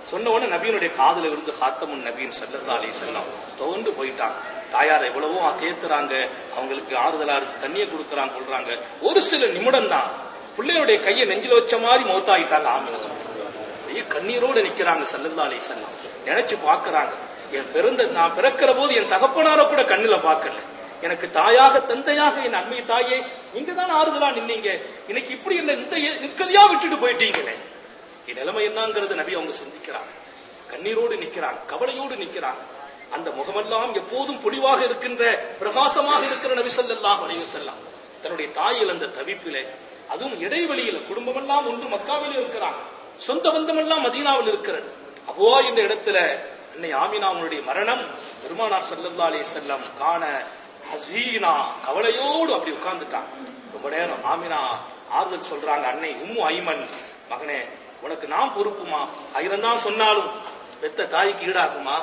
சொன்ன உடனே நபியினுடைய காதுல இருந்து காத்தமுன் நபியின் சல்லல்லா அலி செல்லாம் தோண்டு போயிட்டாங்க தாயார் எவ்வளவோ கேத்துறாங்க அவங்களுக்கு ஆறுதலா இருந்து தண்ணியை கொடுக்கறாங்க கொள்றாங்க ஒரு சில நிமிடம் தான் பிள்ளையுடைய கையை நெஞ்சில வச்ச மாதிரி மௌத்தாயிட்டாங்க ஆமினா அப்படியே கண்ணீரோடு நிக்கிறாங்க சல்லல்லா அலி செல்லாம் நினைச்சு பாக்குறாங்க என் பிறந்த நான் பிறக்கிற போது என் தகப்பனார கூட கண்ணுல பார்க்கல எனக்கு தாயாக தந்தையாக என் அண்மை தாயே நீங்க தான் ஆறுதலா நின்னீங்க இன்னைக்கு இப்படி என்ன இந்த நிற்கதியா விட்டுட்டு போயிட்டீங்களே என் நிலைமை என்னங்கிறது நபி அவங்க சிந்திக்கிறாங்க கண்ணீரோடு நிக்கிறாங்க கவலையோடு நிக்கிறாங்க அந்த முகமெல்லாம் எப்போதும் பொலிவாக இருக்கின்ற பிரகாசமாக இருக்கிற நபி ஸல்லல்லாஹு அலைஹி வஸல்லம் தன்னுடைய தாய் இழந்த தவிப்பிலே அதுவும் இடைவெளியில குடும்பமெல்லாம் ஒன்று மக்காவில் இருக்கிறாங்க சொந்த பந்தமெல்லாம் மதீனாவில் இருக்கிறது அபுவா என்ற இடத்துல அன்னை ஆமினாவுடைய மரணம் பெருமானார் ஸல்லல்லாஹு அலைஹி வஸல்லம் காண ஹசீனா கவலையோடு அப்படி உட்கார்ந்துட்டான் ரொம்ப நேரம் ஆமினா ஆறுதல் சொல்றாங்க அன்னை உம்மு ஐமன் மகனே உனக்கு நான் பொறுப்புமா ஆயிரம் தான் சொன்னாலும் பெத்த தாய்க்கு ஈடாகுமா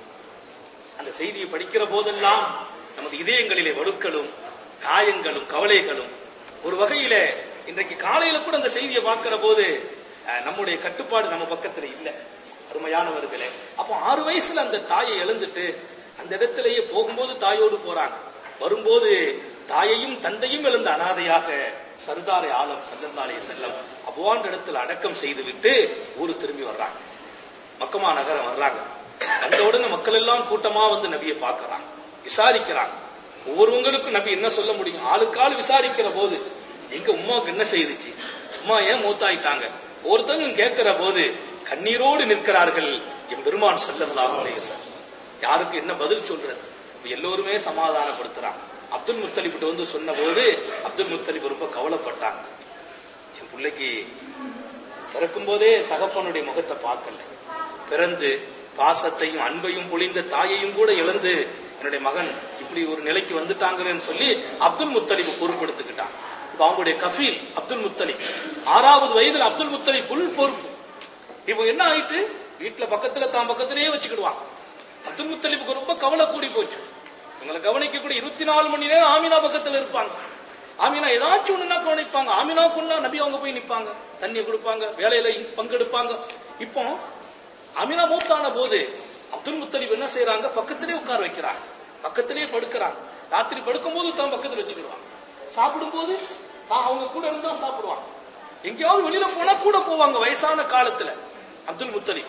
அந்த செய்தியை படிக்கிற போதெல்லாம் நமது இதயங்களிலே வடுக்களும் காயங்களும் கவலைகளும் ஒரு வகையில இன்றைக்கு காலையில கூட அந்த செய்தியை பார்க்கிற போது அஹ், நம்முடைய கட்டுப்பாடு நம்ம பக்கத்துல இல்ல அருமையானவர்களே அப்போ ஆறு வயசுல அந்த தாயை இழந்துட்டு அந்த இடத்திலேயே போகும்போது தாயோடு போறாங்க வரும்போது தாயையும் தந்தையும் இழந்த அனாதையாக சர்தாரை ஆலம் சல்லல்லாலே செல்லம் அபுவான் இடத்துல அடக்கம் செய்துவிட்டு ஊரு திரும்பி வர்றாங்க மக்கமா நகரம் வர்றாங்க அந்த உடனே மக்கள் எல்லாம் கூட்டமா வந்து நபியை பார்க்கறாங்க விசாரிக்கிறாங்க ஒவ்வொருவங்களுக்கும் நபி என்ன சொல்ல முடியும் ஆளுக்கு ஆள் விசாரிக்கிற போது எங்க உமாவுக்கு என்ன செய்துச்சு உமா ஏன் மூத்தாயிட்டாங்க ஒருத்தங்க கேட்கிற போது கண்ணீரோடு நிற்கிறார்கள் என் பெருமான் செல்லல்லாஹு அலைஹி வஸல்லம் யாருக்கு என்ன பதில் சொல்றது இப்ப எல்லோருமே சமாதானப்படுத்துறாங்க அப்துல் முத்தலிப்கிட்ட வந்து சொன்ன போது அப்துல் முத்தலிப் ரொம்ப கவலைப்பட்டாங்க என் பிள்ளைக்கு பிறக்கும் போதே தகப்பனுடைய முகத்தை பார்க்கல பிறந்து பாசத்தையும் அன்பையும் பொழிந்த தாயையும் கூட இழந்து என்னுடைய மகன் இப்படி ஒரு நிலைக்கு வந்துட்டாங்கன்னு சொல்லி அப்துல் முத்தலிப் பொறுப்பெடுத்துக்கிட்டான் இப்ப அவங்களுடைய கஃபீல் அப்துல் முத்தலிப் ஆறாவது வயதுல அப்துல் முத்தலிப் புல் பொறுப்பு இப்போ என்ன ஆயிட்டு வீட்டுல பக்கத்துல தான் பக்கத்திலேயே வச்சுக்கிடுவான் அப்துல் முத்தலிப்புக்கு ரொம்ப கவலை கூடி போச்சு உங்களை கவனிக்க கூட இருபத்தி நாலு மணி நேரம் ஆமினா பக்கத்துல இருப்பாங்க ஆமினா ஏதாச்சும் ஒண்ணுனா கவனிப்பாங்க ஆமினா கொண்டா நபி அவங்க போய் நிப்பாங்க தண்ணியை கொடுப்பாங்க வேலையில பங்கெடுப்பாங்க இப்போ அமினா மூத்தான போது அப்துல் முத்தலிப் என்ன செய்யறாங்க பக்கத்திலே உட்கார வைக்கிறாங்க பக்கத்திலே படுக்கிறாங்க ராத்திரி படுக்கும்போது தான் பக்கத்துல வச்சுக்கிடுவாங்க சாப்பிடும்போது தான் அவங்க கூட இருந்தா சாப்பிடுவாங்க எங்கேயாவது வெளியில போனா கூட போவாங்க வயசான காலத்துல அப்துல் முத்தலிப்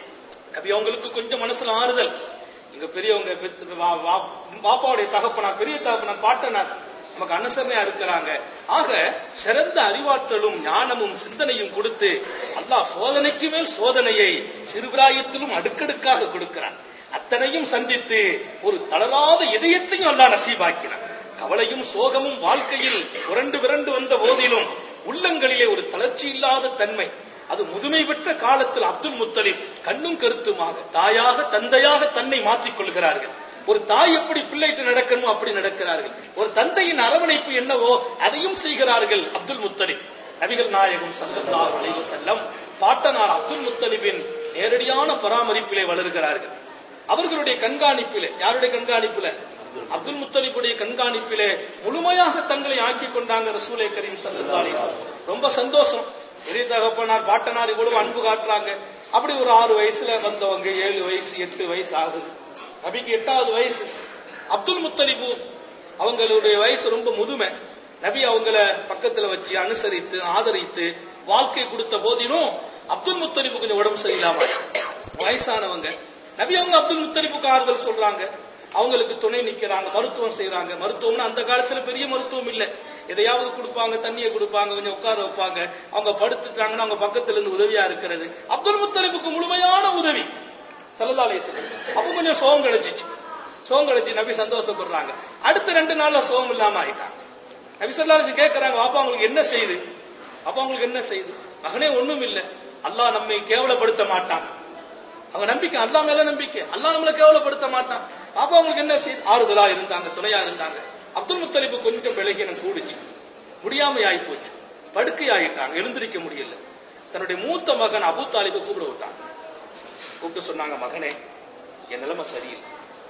நபி அவங்களுக்கு கொஞ்சம் மனசுல ஆறுதல் இங்க பெரியவங்க பெத்து- வா- வா- பாப்பாவுடைய தகப்பனார் பெரிய தகப்பனார் பாட்டனார் நமக்கு அனுசரணையா இருக்கிறாங்க ஆக சிறந்த அறிவாற்றலும் ஞானமும் சிந்தனையும் கொடுத்து அல்லாஹ் சோதனைக்கு மேல் சோதனையை சிறுபிராயத்திலும் அடுக்கடுக்காக கொடுக்கிறான் அத்தனையும் சந்தித்து ஒரு தளராத இதயத்தையும் அல்லாஹ் நசீபாக்கினான் கவலையும் சோகமும் வாழ்க்கையில் புரண்டு விரண்டு வந்த போதிலும் உள்ளங்களிலே ஒரு தளர்ச்சி இல்லாத தன்மை அது முதுமை பெற்ற காலத்தில் அப்துல் முத்தலிப் கண்ணும் கருத்துமாக தாயாக தந்தையாக தன்னை மாற்றிக் கொள்கிறார்கள் ஒரு தாய் எப்படி பிள்ளைட்டு நடக்கணுமோ அப்படி நடக்கிறார்கள் ஒரு தந்தையின் அரவணைப்பு என்னவோ அதையும் செய்கிறார்கள் அப்துல் முத்தலிப் நபிகள் நாயகம் ஸல்லல்லாஹு அலைஹி வஸல்லம் பாட்டனார் அப்துல் முத்தலிபின் நேரடியான பராமரிப்பிலே வளர்கிறார்கள் அவர்களுடைய கண்காணிப்பிலே யாருடைய கண்காணிப்பிலே அப்துல் முத்தலிபுடைய கண்காணிப்பிலே முழுமையாக தங்களை ஆக்கிக் கொண்டாங்க ரசூலை கரீம் ஸல்லல்லாஹு அலைஹி வஸல்லம் ரொம்ப சந்தோஷம் பெரிய தகப்பனார் பாட்டனார் இவ்வளவு அன்பு காட்டுறாங்க அப்படி ஒரு ஆறு வயசுல வந்தவங்க ஏழு வயசு எட்டு வயசு ஆகுது நபிக்கு எட்டாவது வயசு அப்துல் முத்தலிபு அவங்களுடைய வயசு ரொம்ப முதுமை நபி அவங்கள பக்கத்துல வச்சு அனுசரித்து ஆதரித்து வாழ்க்கை கொடுத்த போதிலும் அப்துல் முத்தலிபு கொஞ்சம் உடம்பு சரியில்லாம வயசானவங்க நபி அவங்க அப்துல் முத்தலிபுக்கு ஆறுதல் சொல்றாங்க அவங்களுக்கு துணை நிக்கிறாங்க மருத்துவம் செய்யறாங்க மருத்துவம்னா அந்த காலத்துல பெரிய மருத்துவம் இல்ல எதையாவது கொடுப்பாங்க தண்ணியை கொடுப்பாங்க கொஞ்சம் உட்கார வைப்பாங்க அவங்க படுத்துட்டாங்கன்னா அவங்க பக்கத்துல இருந்து உதவியா இருக்கிறது அப்துல் முத்தலிபுக்கு முழுமையான உதவி சல்லா அலிஸ்லாம் அப்ப கொஞ்சம் சோகம் கிடைச்சிச்சு சோகம் கிடைச்சி நபி சந்தோஷப்படுறாங்க அடுத்த ரெண்டு நாள்ல சோகம் இல்லாம ஆயிட்டாங்க நபி சொல்லா அலிஸ் கேட்கறாங்க அப்பா உங்களுக்கு என்ன செய்யுது அப்பா உங்களுக்கு என்ன செய்யுது மகனே ஒண்ணும் இல்ல அல்லாஹ் நம்மை கேவலப்படுத்த மாட்டான் அவங்க நம்பிக்கை அல்லாஹ் மேல நம்பிக்கை அல்லாஹ் நம்மளை கேவலப்படுத்த மாட்டான் அப்பா அவங்களுக்கு என்ன செய்யுது ஆறுதலா இருந்தாங்க துணையா இருந்தாங்க அப்துல் முத்தலிபு கொஞ்சம் விலகினம் கூடுச்சு முடியாம ஆகி போச்சு படுக்கை ஆகிட்டாங்க எழுந்திருக்க முடியல தன்னுடைய மூத்த மகன் அபு தாலிபை கூப்பிட விட்டாங்க கூப்பிட்டு சொன்னாங்க மகனே என் நிலைமை சரியில்லை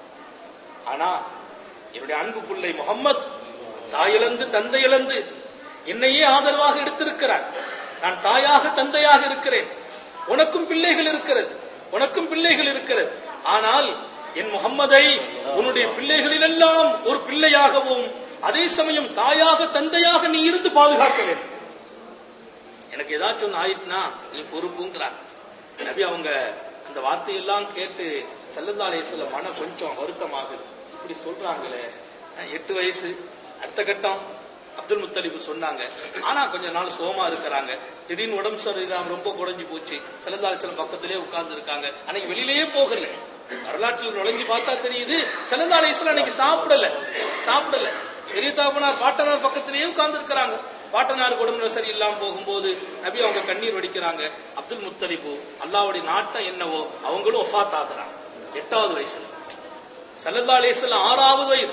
ஆனா என்னுடைய அன்பு பிள்ளை முகம்மது தாயிழந்து தந்தை இழந்து என்னையே ஆதரவாக எடுத்திருக்கிறார் நான் தாயாக தந்தையாக இருக்கிறேன் உனக்கும் பிள்ளைகள் இருக்கிறது உனக்கும் பிள்ளைகள் இருக்கிறது ஆனால் என் முகம்மதை உன்னுடைய பிள்ளைகளிலெல்லாம் ஒரு பிள்ளையாகவும் அதே சமயம் தாயாக தந்தையாக நீ இருந்து பாதுகாக்க வேண்டும் எனக்கு ஏதாச்சும் ஒண்ணு ஆயிட்டுனா நீ பொறுப்புங்கிறார் நபி அவங்க அந்த வார்த்தையெல்லாம் கேட்டு செல்லந்தாலேசில மன கொஞ்சம் வருத்தமாகுது இப்படி சொல்றாங்களே அஹ் எட்டு வயசு அடுத்த கட்டம் அப்துல் முத்தலிபு சொன்னாங்க ஆனா கொஞ்ச நாள் சோமா இருக்கிறாங்க திடீர்னு உடம்பு சரியில்லாம ரொம்ப குறைஞ்சு போச்சு செல்லந்தாலேசில பக்கத்திலே உட்கார்ந்து இருக்காங்க அன்னைக்கு வெளியிலேயே போகல வரலாற்றில் நுழைஞ்சு பார்த்தா தெரியுது செல்லந்தாலேசில அன்னைக்கு சாப்பிடல சாப்பிடல பெரிய தாப்பனார் பாட்டனார் பக்கத்திலேயே உட்கார்ந்து இருக்கிறாங்க பாட்டனார் உடம்புல சரியில்லாம போகும்போது நபி அவங்க கண்ணீர் வடிக்கிறாங்க அப்துல் முத்தலிபு அல்லாவுடைய நாட்டம் என்னவோ அவங்களும் ஒஃபாத் ஆகுறாங்க எட்டாவது வயசுல சல்லல்லா அலிஸ்லாம் ஆறாவது வயது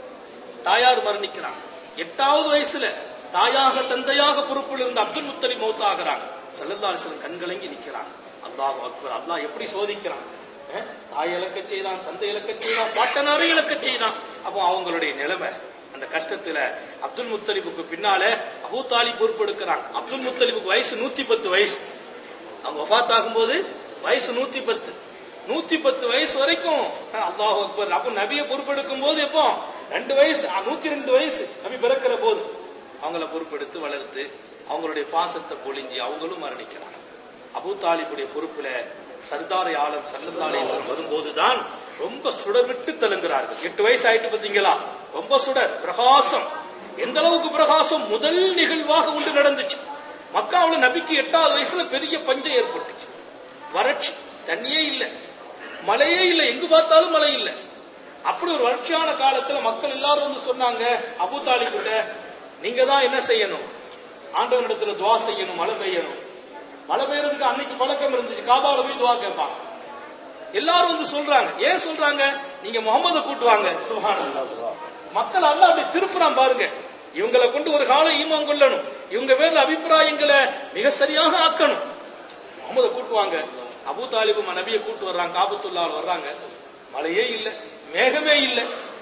தாயார் மரணிக்கிறாங்க எட்டாவது வயசுல தாயாக தந்தையாக பொறுப்பில் இருந்த அப்துல் முத்தலிப் மௌத்தாகிறாங்க சல்லல்லா அலிஸ்லாம் கண்கலங்கி நிக்கிறாங்க அல்லாஹ் அக்பர் அல்லாஹ் எப்படி சோதிக்கிறான் அஹ், தாய் இழக்க செய்தான் தந்தை இழக்க செய்தான் பாட்டனாரை இழக்க செய்தான் அப்போ அவங்களுடைய நிலைமை அந்த கஷ்டத்துல அப்துல் முத்தலிபுக்கு பின்னால அபூ தாலிப் பொறுப்பெடுக்கிறாங்க அப்துல் முத்தலிபுக்கு வயசு நூத்தி பத்து வயசு அவங்க வஃபாத் ஆகும்போது வயசு நூத்தி பத்து நூத்தி பத்து வயசு வரைக்கும் அல்லாஹ் அக்பர் அப்ப நபியை பொறுப்பெடுக்கும் போது எப்போ ரெண்டு வயசு அஹ், நூத்தி ரெண்டு வயசு நபி பிறக்கிற போது அவங்கள பொறுப்பெடுத்து வளர்த்து அவங்களுடைய பாசத்தை பொழிஞ்சி அவங்களும் மரணிக்கிறாங்க அபூ தாலிபுடைய பொறுப்புல சர்தாரை ஆலம் சல்லல்லாலேசன் வரும்போதுதான் ரொம்ப சுடர்விட்டு தெலுங்குறார்கள் எட்டு வயசு ஆயிட்டு பாத்தீங்களா ரொம்ப சுடர் பிரகாசம் எந்த அளவுக்கு பிரகாசம் முதல் நிகழ்வாக ஒன்று நடந்துச்சு மக்காவுல நபிக்கு எட்டாவது வயசுல பெரிய பஞ்சம் ஏற்பட்டுச்சு வறட்சி தண்ணியே இல்ல மழையே இல்ல எங்கு பார்த்தாலும் மழை இல்ல அப்படி ஒரு வறட்சியான காலத்துல மக்கள் எல்லாரும் வந்து சொன்னாங்க அபு தாலிபிட்ட நீங்க தான் என்ன செய்யணும் ஆண்டவனிடத்துல துவா செய்யணும் மழை பெய்யணும் மழை பெய்யறதுக்கு அன்னைக்கு பழக்கம் இருந்துச்சு காபால போய் துவா கேட்பாங்க எல்லாரும் வந்து சொல்றாங்க ஏன் சொல்றாங்க நீங்க முகமத கூட்டுவாங்க சுபஹானல்லாஹ் மக்கள் அல்ல அப்படி திருப்புறான் பாருங்க இவங்களை கொண்டு ஒரு காலம் ஈமான் கொள்ளணும் இவங்க பேர்ல அபிப்பிராயங்களை மிக சரியாக ஆக்கணும் முகமத கூட்டுவாங்க அபூ தாலிபு நபியை கூட்டு வர்றாங்க காபத்துல்லாவில் வர்றாங்க மழையே இல்ல மேகமே இல்ல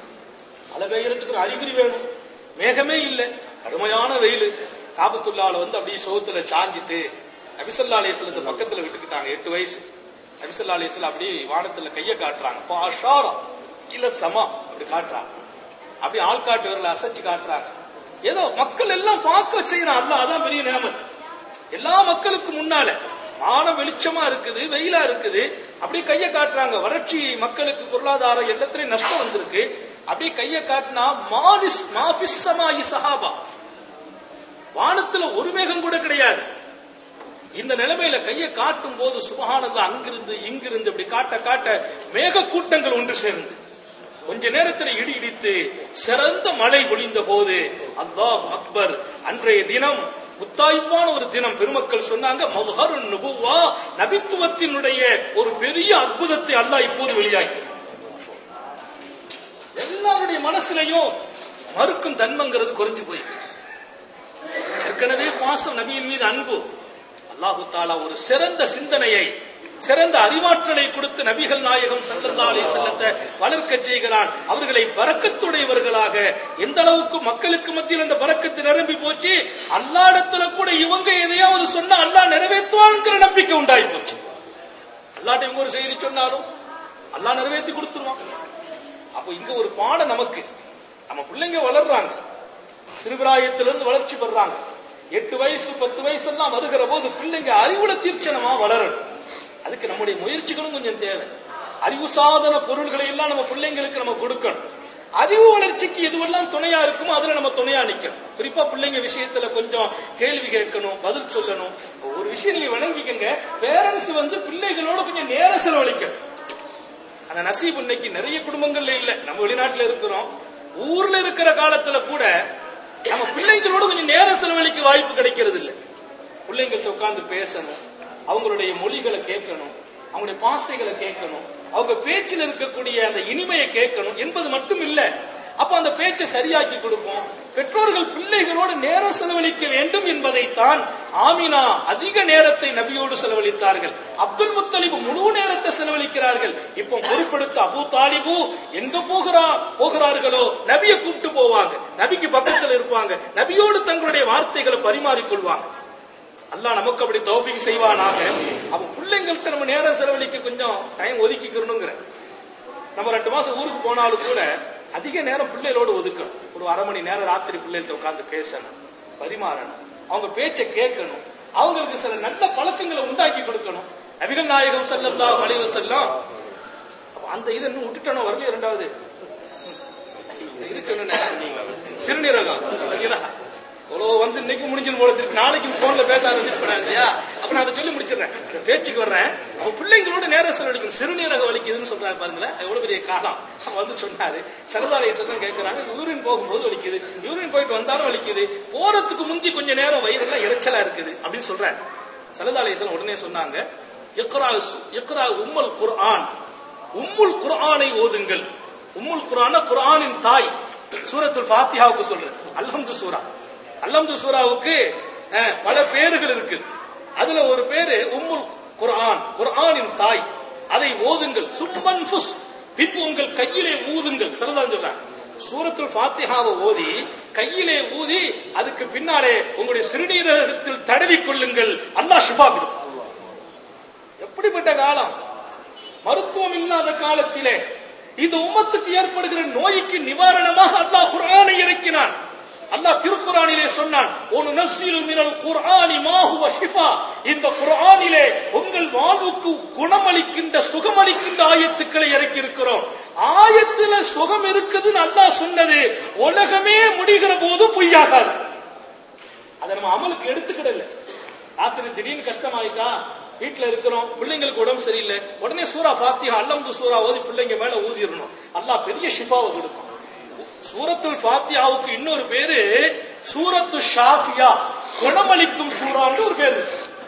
மழை பெய்யறதுக்கு ஒரு அறிகுறி வேணும் மேகமே இல்ல கடுமையான வெயில் காபத்துல்லாவில் வந்து அப்படியே சோத்துல சாஞ்சிட்டு நபிசல்லா அலிஸ்லத்து பக்கத்துல விட்டுக்கிட்டாங்க எட்டு வயசு நபிசல்லா அலிஸ்ல அப்படியே வானத்துல கைய காட்டுறாங்க ஃபாஷாரா இல்ல சமா அப்படி காட்டுறாங்க அப்படி ஆள்காட்டு விரல அசைச்சு காட்டுறாங்க ஏதோ மக்கள் எல்லாம் பார்க்க செய்யறான் அல்ல அதான் பெரிய நேமத்து எல்லா மக்களுக்கு முன்னால வானம் வெளிச்சமா இருக்குது வெயிலா இருக்குது அப்படியே கைய காட்டுறாங்க வறட்சி மக்களுக்கு பொருளாதாரம் எல்லாத்திலையும் நஷ்டம் வந்திருக்கு அப்படியே கைய காட்டினா மாலிஸ் மாஃபிஸ் சமாயி சஹாபா வானத்துல ஒரு மேகம் கூட கிடையாது இந்த நிலைமையில கையை காட்டும் போது சுபஹானந்தா அங்கிருந்து இங்கிருந்து இப்படி காட்ட காட்ட மேக கூட்டங்கள் ஒன்று சேர்ந்து கொஞ்ச நேரத்தில் இடி இடித்து சிறந்த மழை பொழிந்த போது அல்லாஹ் அக்பர் அன்றைய தினம் முத்தாய்ப்பான ஒரு தினம் பெருமக்கள் சொன்னாங்க மதுஹருன் நுபுவா நபித்துவத்தினுடைய ஒரு பெரிய அற்புதத்தை அல்லாஹ் இப்போது வெளியாக்கி எல்லாருடைய மனசுலயும் மறுக்கும் தன்மைங்கிறது குறைஞ்சு போயிடுச்சு ஏற்கனவே பாசம் நபியின் மீது அன்பு அல்லாஹு தாலா ஒரு சிறந்த சிந்தனையை சிறந்த அறிவாற்றலை கொடுத்து நபிகள் நாயகம் சல்லல்லாஹு செல்லத்தை வளர்க்க செய்கிறான் அவர்களை பறக்கத்துடையவர்களாக எந்த அளவுக்கு மக்களுக்கு மத்தியில் அந்த பறக்கத்து நிரம்பி போச்சு அல்லாடத்துல கூட இவங்க எதையாவது சொன்னா அல்லாஹ் நிறைவேற்றுவான்ங்கிற நம்பிக்கை உண்டாகி போச்சு அல்லாட்ட இவங்க ஒரு செய்தி சொன்னாலும் அல்லாஹ் நிறைவேற்றி கொடுத்துருவான் அப்போ இங்க ஒரு பாடம் நமக்கு நம்ம பிள்ளைங்க வளர்றாங்க சிறுபிராயத்திலிருந்து வளர்ச்சி பெறாங்க எட்டு வயசு பத்து வயசு எல்லாம் வருகிற போது பிள்ளைங்க அறிவுல தீர்ச்சனமா வளரணும் அதுக்கு நம்முடைய முயற்சிகளும் கொஞ்சம் தேவை அறிவு சாதன பொருள்களை எல்லாம் நம்ம பிள்ளைங்களுக்கு நம்ம கொடுக்கணும் அறிவு வளர்ச்சிக்கு எதுவெல்லாம் துணையா இருக்குமோ அதுல நம்ம துணையா நிக்கணும் குறிப்பா பிள்ளைங்க விஷயத்துல கொஞ்சம் கேள்வி கேட்கணும் பதில் சொல்லணும் ஒரு விஷயம் நீங்க விளங்கிக்கங்க பேரண்ட்ஸ் வந்து பிள்ளைகளோட கொஞ்சம் நேரம் செலவழிக்கணும் அந்த நசீப் இன்னைக்கு நிறைய குடும்பங்கள்ல இல்ல நம்ம வெளிநாட்டுல இருக்கிறோம் ஊர்ல இருக்கிற காலத்துல கூட நம்ம பிள்ளைங்களோட கொஞ்சம் நேரம் செலவழிக்க வாய்ப்பு கிடைக்கிறது இல்ல பிள்ளைங்கள்ட்ட உட்கார்ந்து பேசணும் அவங்களுடைய மொழிகளை கேட்கணும் அவங்களுடைய பாசைகளை கேட்கணும் அவங்க பேச்சில் இருக்கக்கூடிய அந்த இனிமையை கேட்கணும் என்பது மட்டும் இல்ல அப்ப அந்த பேச்சை சரியாக்கி கொடுப்போம் பெற்றோர்கள் பிள்ளைகளோடு நேரம் செலவழிக்க வேண்டும் என்பதைத்தான் ஆமினா அதிக நேரத்தை நபியோடு செலவழித்தார்கள் அப்துல் முத்தலிபு முழு நேரத்தை செலவழிக்கிறார்கள் இப்போ பொறுப்படுத்த அபு தாலிபு எங்க போகிறா போகிறார்களோ நபியை கூப்பிட்டு போவாங்க நபிக்கு பக்கத்தில் இருப்பாங்க நபியோடு தங்களுடைய வார்த்தைகளை பரிமாறிக்கொள்வாங்க அல்லாஹ் நமக்கு அப்படி தௌபிக்கு செய்வானாக அப்ப பிள்ளைங்கள்ட்ட நம்ம நேரம் செலவழிக்க கொஞ்சம் டைம் ஒதுக்கிக்கணுங்கிற நம்ம ரெண்டு மாசம் ஊருக்கு போனாலும் கூட அதிக நேரம் பிள்ளைகளோடு ஒதுக்கணும் ஒரு அரை மணி நேரம் ராத்திரி பிள்ளைகிட்ட உட்கார்ந்து பேசணும் பரிமாறணும் அவங்க பேச்சை கேட்கணும் அவங்களுக்கு சில நல்ல பழக்கங்களை உண்டாக்கி கொடுக்கணும் நபிகள் நாயகம் ஸல்லல்லாஹு அலைஹி வஸல்லம் அப்ப அந்த இதை இன்னும் விட்டுட்டோம் வரலையே ரெண்டாவது இருக்கு இன்னும் சிறுநீரகம் சரிங்களா இவ்வளோ வந்து இன்னைக்கு முடிஞ்சிடும் போல திருப்பி நாளைக்கு போன்ல பேச ஆரம்பிச்சிருப்பேன் இல்லையா அப்ப நான் அதை சொல்லி முடிச்சிடுறேன் இந்த பேச்சுக்கு வர்றேன் அப்ப பிள்ளைங்களோட நேரம் செலவழிக்கும் சிறுநீரக வலிக்குதுன்னு சொல்றாரு பாருங்களேன் எவ்வளவு பெரிய காலம் அவன் வந்து சொன்னாரு சரதாரை செல்லம் கேட்கறாங்க யூரின் போகும்போது வலிக்குது யூரின் போயிட்டு வந்தாலும் வலிக்குது போறதுக்கு முந்தி கொஞ்ச நேரம் வயிறுலாம் இறைச்சலா இருக்குது அப்படின்னு சொல்றாரு சரதாலேசன் உடனே சொன்னாங்க இக்ரா இக்ரா உம்முல் குர்ஆன் உம்முல் குர்ஆனை ஓதுங்கள் உம்முல் குர்ஆன குர்ஆனின் தாய் சூரத்துல் ஃபாத்திஹாவுக்கு சொல்றது அல்ஹம்து சூரா அல்ஹம்து சூராவுக்கு அஹ், பல பேர்கள் இருக்கு அதுல ஒரு பேரு உம்முல் குர்ஆன் குர்ஆனின் தாய் அதை ஓதுங்கள் சும்மன் ஃபுஸ் பின்பு உங்கள் கையிலே ஊதுங்கள் சொல்லதான் சொல்றாங்க சூரத்துல் ஃபாத்திஹாவை ஓதி கையிலே ஊதி அதுக்கு பின்னாலே உங்களுடைய சிறுநீரகத்தில் தடவிக் கொள்ளுங்கள் அல்லாஹ் ஷிஃபா கொடுக்கும் எப்படிப்பட்ட காலம் மருத்துவம் இல்லாத காலத்திலே இந்த உம்மத்துக்கு ஏற்படுகிற நோய்க்கு நிவாரணமாக அல்லாஹ் குர்ஆனை இறக்கினான் அல்லாஹ் திருக்குர்ஆனிலே சொன்னான் ஒரு நஸ்ஸிலு மினல் குர்ஆனி மா ஹுவ ஷிஃபா இந்த குர்ஆனிலே உங்கள் வாழ்வுக்கு குணமளிக்கின்ற சுகமளிக்கின்ற ஆயத்துக்களை இறக்கி இருக்கிறோம் ஆயத்துல சுகம் இருக்குதுன்னு அல்லாஹ் சொன்னது உலகமே முடிகிற போது பொய்யாகாது அதை நம்ம அமலுக்கு எடுத்துக்கிடல ராத்திரி திடீர்னு கஷ்டமாயிட்டா வீட்டுல இருக்கிறோம் பிள்ளைங்களுக்கு உடம்பு சரியில்லை உடனே சூரா பாத்தியா அல்லம்து சூரா ஓதி பிள்ளைங்க மேல ஊதிடணும் அல்லாஹ் பெரிய ஷிஃபாவை கொடுக்கும் சூரத்துல் ஃபாத்தியாவுக்கு இன்னொரு பேரு சூரத்து ஷாஃபியா குணமளிக்கும் சூறான்னு ஒரு பேரு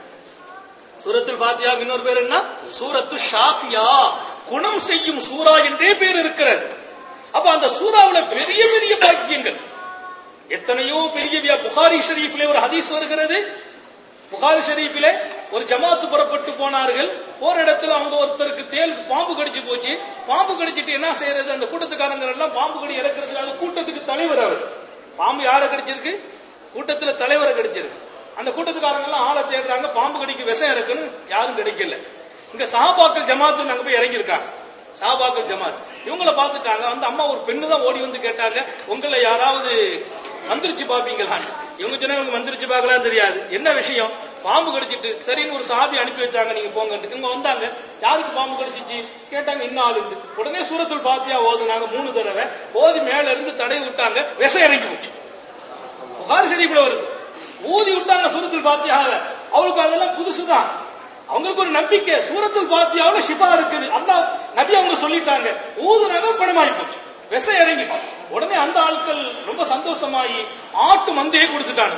சூரத்துல் ஃபாத்தியாவுக்கு இன்னொரு பேர் என்ன சூரத்து ஷாஃபியா குணம் செய்யும் சூரா என்றே பேர் இருக்கிறது அப்ப அந்த சூறாவுல பெரிய பெரிய பாக்கியங்கள் எத்தனையோ பெரிய வியா- புகாரி ஷரீஃபிலே ஒரு ஹதீஸ் வருகிறது புகாரி ஷரீஃபிலே ஒரு ஜமாத்து புறப்பட்டு போனார்கள் போற இடத்துல அவங்க ஒருத்தருக்கு தேல் பாம்பு கடிச்சு போச்சு பாம்பு கடிச்சிட்டு என்ன செய்யறது அந்த கூட்டத்துக்காரங்க எல்லாம் பாம்பு கடி இறக்குறதுக்காக கூட்டத்துக்கு தலைவர் அவர் பாம்பு யாரை கடிச்சிருக்கு கூட்டத்துல தலைவரை கடிச்சிருக்கு அந்த கூட்டத்துக்காரங்க எல்லாம் ஆளை தேடுறாங்க பாம்பு கடிக்கு விஷம் இறக்குன்னு யாரும் கிடைக்கல இங்க சஹாபாக்கள் ஜமாத்து அங்க போய் இறங்கியிருக்காங்க சஹாபாக்கள் ஜமாத் இவங்கள பார்த்துட்டாங்க அந்த அம்மா ஒரு பெண்ணு தான் ஓடி வந்து கேட்டாங்க உங்களை யாராவது மந்திரிச்சு பாப்பீங்களான்னு இவங்க சொன்னா இவங்க மந்திரிச்சு பார்க்கலாம் தெரியாது என்ன விஷயம் பாம்பு கடிச்சிட்டு சரின்னு ஒரு சாபி அனுப்பி வச்சாங்க நீங்க போங்க இவங்க வந்தாங்க யாருக்கு பாம்பு கடிச்சிச்சு கேட்டாங்க இன்னும் ஆளு இருந்து உடனே சூரத்துல் பாத்தியா ஓதுனாங்க மூணு தடவை ஓதி மேல இருந்து தடை விட்டாங்க விஷம் இறங்கி போச்சு புகாரி ஷரீஃப்ல வருது ஊதி விட்டாங்க சூரத்துல் பாத்தியாவை அவளுக்கு அதெல்லாம் புதுசுதான் அவங்களுக்கு ஒரு நம்பிக்கை சூரத்துல் பாத்தியாவுல ஷிஃபா இருக்குது அல்லாஹ் நபி அவங்க சொல்லிட்டாங்க ஊதுனாங்க பணமாயி போச்சு விஷம் இறங்கி உடனே அந்த ஆட்கள் ரொம்ப சந்தோஷமாயி ஆட்டு மந்தையே கொடுத்துட்டாங்க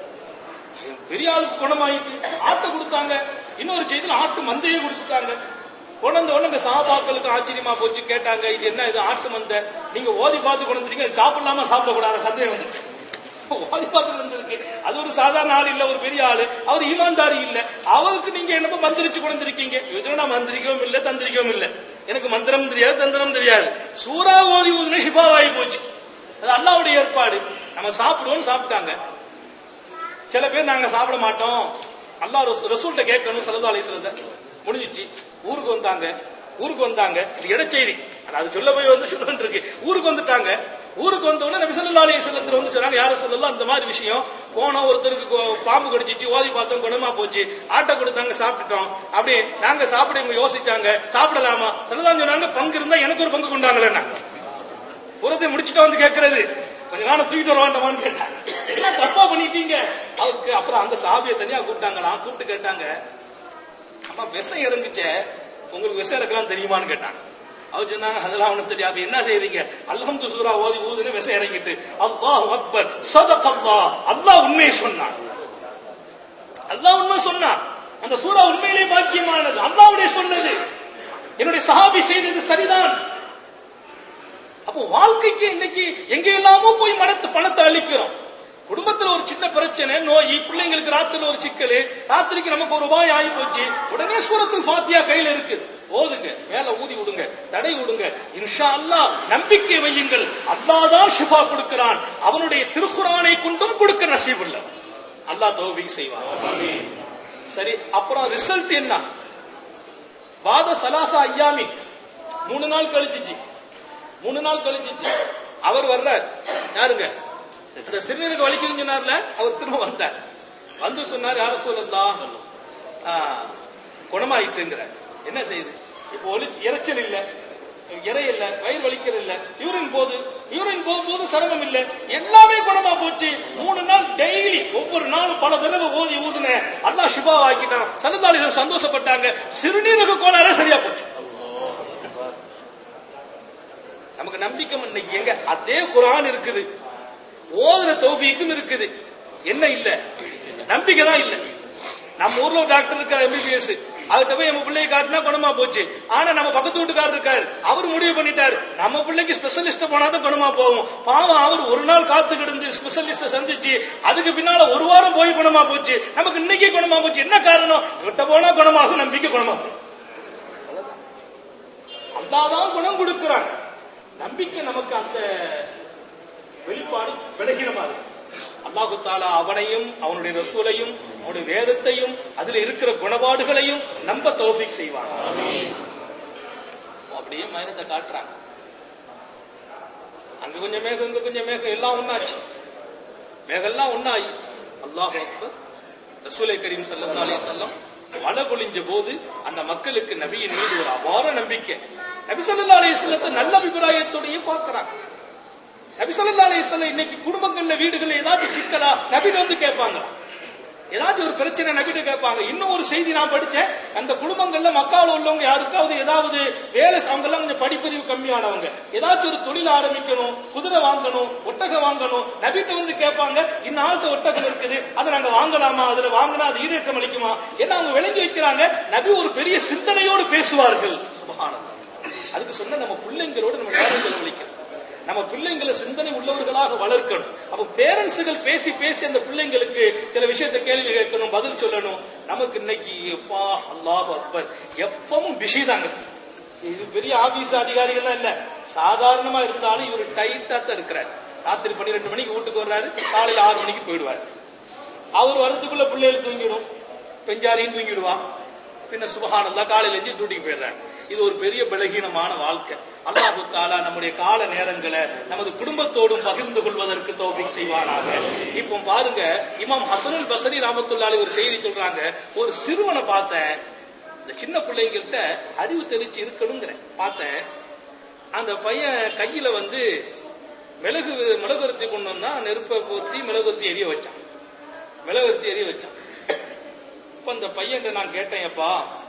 பெரிய ஆளுக்கு குணமாயிட்டு ஆட்டை கொடுத்தாங்க இன்னொரு செய்தியில் ஆட்டு மந்தையே கொடுத்துட்டாங்க கொண்டு வந்த உடனே சாபாக்களுக்கு ஆச்சரியமா போச்சு கேட்டாங்க இது என்ன இது ஆட்டு மந்தை நீங்க ஓதி பார்த்து கொண்டு வந்துட்டீங்க இது சாப்பிடலாமா சாப்பிடக்கூடாத சந்தேகம் வந்து ஓதி பார்த்து வந்திருக்கு அது ஒரு சாதாரண ஆள் இல்ல ஒரு பெரிய ஆளு அவர் ஈமான்தாரி இல்ல அவருக்கு நீங்க என்னப்ப மந்திரிச்சு கொண்டு வந்திருக்கீங்க இதுல நான் மந்திரிக்கவும் இல்ல தந்திரிக்கவும் இல்ல எனக்கு மந்திரம் தெரியாது தந்திரம் தெரியாது சூறா ஓதி ஊதுன ஷிஃபாவாகி போச்சு அது அல்லாவுடைய ஏற்பாடு நம்ம சாப்பிடுவோம்னு சாப்பிட்டாங்க சில பேர் நாங்க சாப்பிட மாட்டோம் அல்லாஹ் ரசூ- ரசூல்கிட்ட கேட்கணும் சல்லா அலிஸ்லத முடிஞ்சிச்சு ஊருக்கு வந்தாங்க ஊருக்கு வந்தாங்க இது இடச்செய்தி அது அது சொல்ல போய் வந்து சொல்லிட்டு இருக்கு ஊருக்கு வந்துட்டாங்க ஊருக்கு வந்த உடனே நபி ஸல்லல்லாஹு அலைஹி வஸல்லம் வந்து சொன்னாங்க யார சொல்லலாம் அந்த மாதிரி விஷயம் போனோம் ஒருத்தருக்கு கொ- பாம்பு கடிச்சிச்சு ஓதி பார்த்தோம் குணமா போச்சு ஆட்டை கொடுத்தாங்க சாப்பிட்டுட்டோம் அப்படியே நாங்க சாப்பிட இவங்க யோசிச்சாங்க சாப்பிடலாமா சொல்லதான் சொன்னாங்க பங்கு இருந்தா எனக்கு ஒரு பங்கு கொண்டாங்களேன்னா புறத்தை முடிச்சுட்டு வந்து கேட்கறது கொஞ்ச நாள் தூக்கிட்டு வருவாண்டமான்னு கேட்டாங்க என்ன தப்பா பண்ணிட்டீங்க அவருக்கு அப்புறம் அந்த சாபியை தனியா கூப்பிட்டாங்களாம் கூப்பிட்டு கேட்டாங்க அம்மா விஷம் இறங்குச்சே உங்களுக்கு விஷம் இறக்கலாம் தெரியுமான்னு கேட்டாங்க அவர் சொன்னாங்க அதெல்லாம் அவனுக்கு தெரியாது என்ன செய்றீங்க அல்ஹம்து சூரா ஓதி ஊதுன்னு விஷம் இறங்கிட்டு அல்லாஹ் அக்பர் சதக் அல்லாஹ் அல்லாஹ் உண்மையை சொன்னான் அல்லாஹ் உண்மை சொன்னான் அந்த சூரா உண்மையிலே பாக்கியமானது அல்லாஹ்வுடைய சொன்னது என்னுடைய சஹாபி செய்தது சரிதான் அப்போ வாழ்க்கைக்கு இன்னைக்கு எங்க எல்லாமோ போய் மனத்து பணத்தை அழிக்கிறோம் குடும்பத்துல ஒரு சின்ன பிரச்சனை நோய் பிள்ளைங்களுக்கு ராத்திரில ஒரு சிக்கல் ராத்திரிக்கு நமக்கு ஒரு ரூபாய் ஆகி போச்சு உடனே சூரத்துல் ஃபாத்தியா கையில இருக்கு ஓதுங்க மேல ஊதி விடுங்க தடை விடுங்க இன்ஷா அல்லாஹ் நம்பிக்கை வையுங்கள் அல்லாஹ் தான் ஷிஃபா கொடுக்கிறான் அவனுடைய திருக்குரானை கொண்டும் கொடுக்க நசீபுள்ள அல்லாஹ் தௌஃபீக் செய்வான் சரி அப்புறம் ரிசல்ட் என்ன வாத சலாசா ஐயாமி மூணு நாள் கழிச்சிச்சு மூணு நாள் கழிச்சிச்சு அவர் வர்றார் யாருங்க அந்த சிறுநீருக்கு வலிக்குதுன்னு சொன்னார்ல அவர் திரும்ப வந்தார் வந்து சொன்னார் யார சொல்லலாம் குணமாயிட்டுங்கிற என்ன செய்யுது இப்போ ஒலி இறைச்சல் இல்ல இறை இல்ல வயிறு வலிக்கிறது இல்ல யூரின் போது யூரின் போகும்போது சிரமம் இல்ல எல்லாமே குணமா போச்சு மூணு நாள் டெய்லி ஒவ்வொரு நாளும் பல தடவை ஓதி ஊதுன அல்லாஹ் சிவா ஆக்கிட்டான் சலதாளிகள் சந்தோஷப்பட்டாங்க சிறுநீரக கோளாறே சரியா போச்சு நமக்கு நம்பிக்கை இன்னைக்கு எங்க அதே குரான் இருக்குது ஓதுற தௌஃபீக்கும் இருக்குது என்ன இல்ல நம்பிக்கை தான் இல்ல நம்ம ஊர்ல ஒரு டாக்டர் இருக்கார் எம்பிபிஎஸ் அவர்கிட்ட போய் நம்ம பிள்ளைய காட்டினா குணமா போச்சு ஆனா நம்ம பக்கத்து வீட்டுக்காரர் இருக்காரு அவர் முடிவு பண்ணிட்டாரு நம்ம பிள்ளைக்கு ஸ்பெஷலிஸ்ட் போனாதான் குணமா போகும் பாவம் அவர் ஒரு நாள் காத்து கிடந்து ஸ்பெஷலிஸ்ட சந்திச்சு அதுக்கு பின்னால ஒரு வாரம் போய் குணமா போச்சு நமக்கு இன்னைக்கே குணமா போச்சு என்ன காரணம் இவர்கிட்ட போனா குணமாகும் நம்பிக்கை குணமாகும் அல்லாதான் குணம் கொடுக்கிறான் நம்பிக்கை நமக்கு அந்த வெளிப்பாடு விலகினமா இருக்கு அல்லாஹு தாலா அவனையும் அவனுடைய ரசூலையும் அவனுடைய வேதத்தையும் அதுல இருக்கிற குணபாடுகளையும் நம்ப தௌஃபிக் செய்வான் அப்படியே மயனத்தை காட்டுறாங்க அங்க கொஞ்சம் மேகம் இங்க கொஞ்சம் மேகம் எல்லாம் ஒன்னாச்சு மேகம் எல்லாம் ஒன்னாயி அல்லாஹ் அக்பர் ரசூலை கரீம் ஸல்லல்லாஹு அலைஹி வஸல்லம் மழை பொழிஞ்ச போது அந்த மக்களுக்கு நபியின் மீது ஒரு அபார நம்பிக்கை நபி ஸல்லல்லாஹு அலைஹி வஸல்லத்தை நல்ல அபிப்பிராயத்தோடயே பார்க்கறாங்க நபி ஸல்லல்லாஹு அலைஹி வஸல்லம் இன்னைக்கு குடும்பங்கள்ல வீடுகள்ல ஏதாச்சும் சிக்கலா நபிட்ட வந்து கேட்பாங்க ஏதாச்சும் ஒரு பிரச்சனை நபிட்ட கேட்பாங்க இன்னும் ஒரு செய்தி நான் படிச்சேன் அந்த குடும்பங்கள்ல மக்கால உள்ளவங்க யாருக்காவது ஏதாவது வேலை அவங்க எல்லாம் கொஞ்சம் படிப்பறிவு கம்மியானவங்க ஏதாச்சும் ஒரு தொழில் ஆரம்பிக்கணும் குதிரை வாங்கணும் ஒட்டகம் வாங்கணும் நபிட்ட வந்து கேட்பாங்க இந்த ஆள்கிட்ட ஒட்டகம் இருக்குது அதை நாங்க வாங்கலாமா அதுல வாங்கினா அது ஈரேற்றம் அளிக்குமா ஏன்னா அவங்க விளங்கி வைக்கிறாங்க நபி ஒரு பெரிய சிந்தனையோடு பேசுவார்கள் சுபஹானல்லாஹ் அதுக்கு சொன்ன நம்ம பிள்ளைங்களோடு நம்ம நேரம் செலவழிக்கணும் நம்ம பிள்ளைங்களை சிந்தனை உள்ளவர்களாக வளர்க்கணும் அப்ப பேரண்ட்ஸுகள் பேசி பேசி அந்த பிள்ளைங்களுக்கு சில விஷயத்தை கேள்வி கேட்கணும் பதில் சொல்லணும் நமக்கு இன்னைக்கு எப்பா அல்லாஹ் அக்பர் எப்பவும் பிஸி தாங்க இது பெரிய ஆபீஸ் அதிகாரிகள்லாம் இல்ல சாதாரணமா இருந்தாலும் இவர் டைட்டா தான் இருக்கிறார் ராத்திரி பன்னிரெண்டு மணிக்கு வீட்டுக்கு வர்றாரு காலையில ஆறு மணிக்கு போயிடுவார் அவர் வரதுக்குள்ள பிள்ளைகள் தூங்கிடும் பெஞ்சாரியும் தூங்கிடுவான் பின்ன சுபஹானல்லா காலையில இருந்து டியூட்டிக்கு போயிடுறாங்க இது ஒரு பெரிய பலகீனமான வாழ்க்கை அல்லாஹு தாலா நம்முடைய கால நேரங்களை நமது குடும்பத்தோடும் பகிர்ந்து கொள்வதற்கு தௌபிக் செய்வானாக இப்போ பாருங்க இமாம் ஹசனுல் பசரி ராமத்துல்லாலி ஒரு செய்தி சொல்றாங்க ஒரு சிறுவனை பார்த்தேன் இந்த சின்ன பிள்ளைங்கள்ட்ட அறிவு தெளிச்சு இருக்கணுங்கிறேன் பார்த்தேன் அந்த பையன் கையில வந்து மிளகு மிளகுரத்தி கொண்டு வந்தா நெருப்பை போத்தி மிளகுரத்தி எரிய வச்சான் மிளகுரத்தி எரிய வச்சான் இப்ப அந்த பையன் நான் கேட்டேன் அப்பா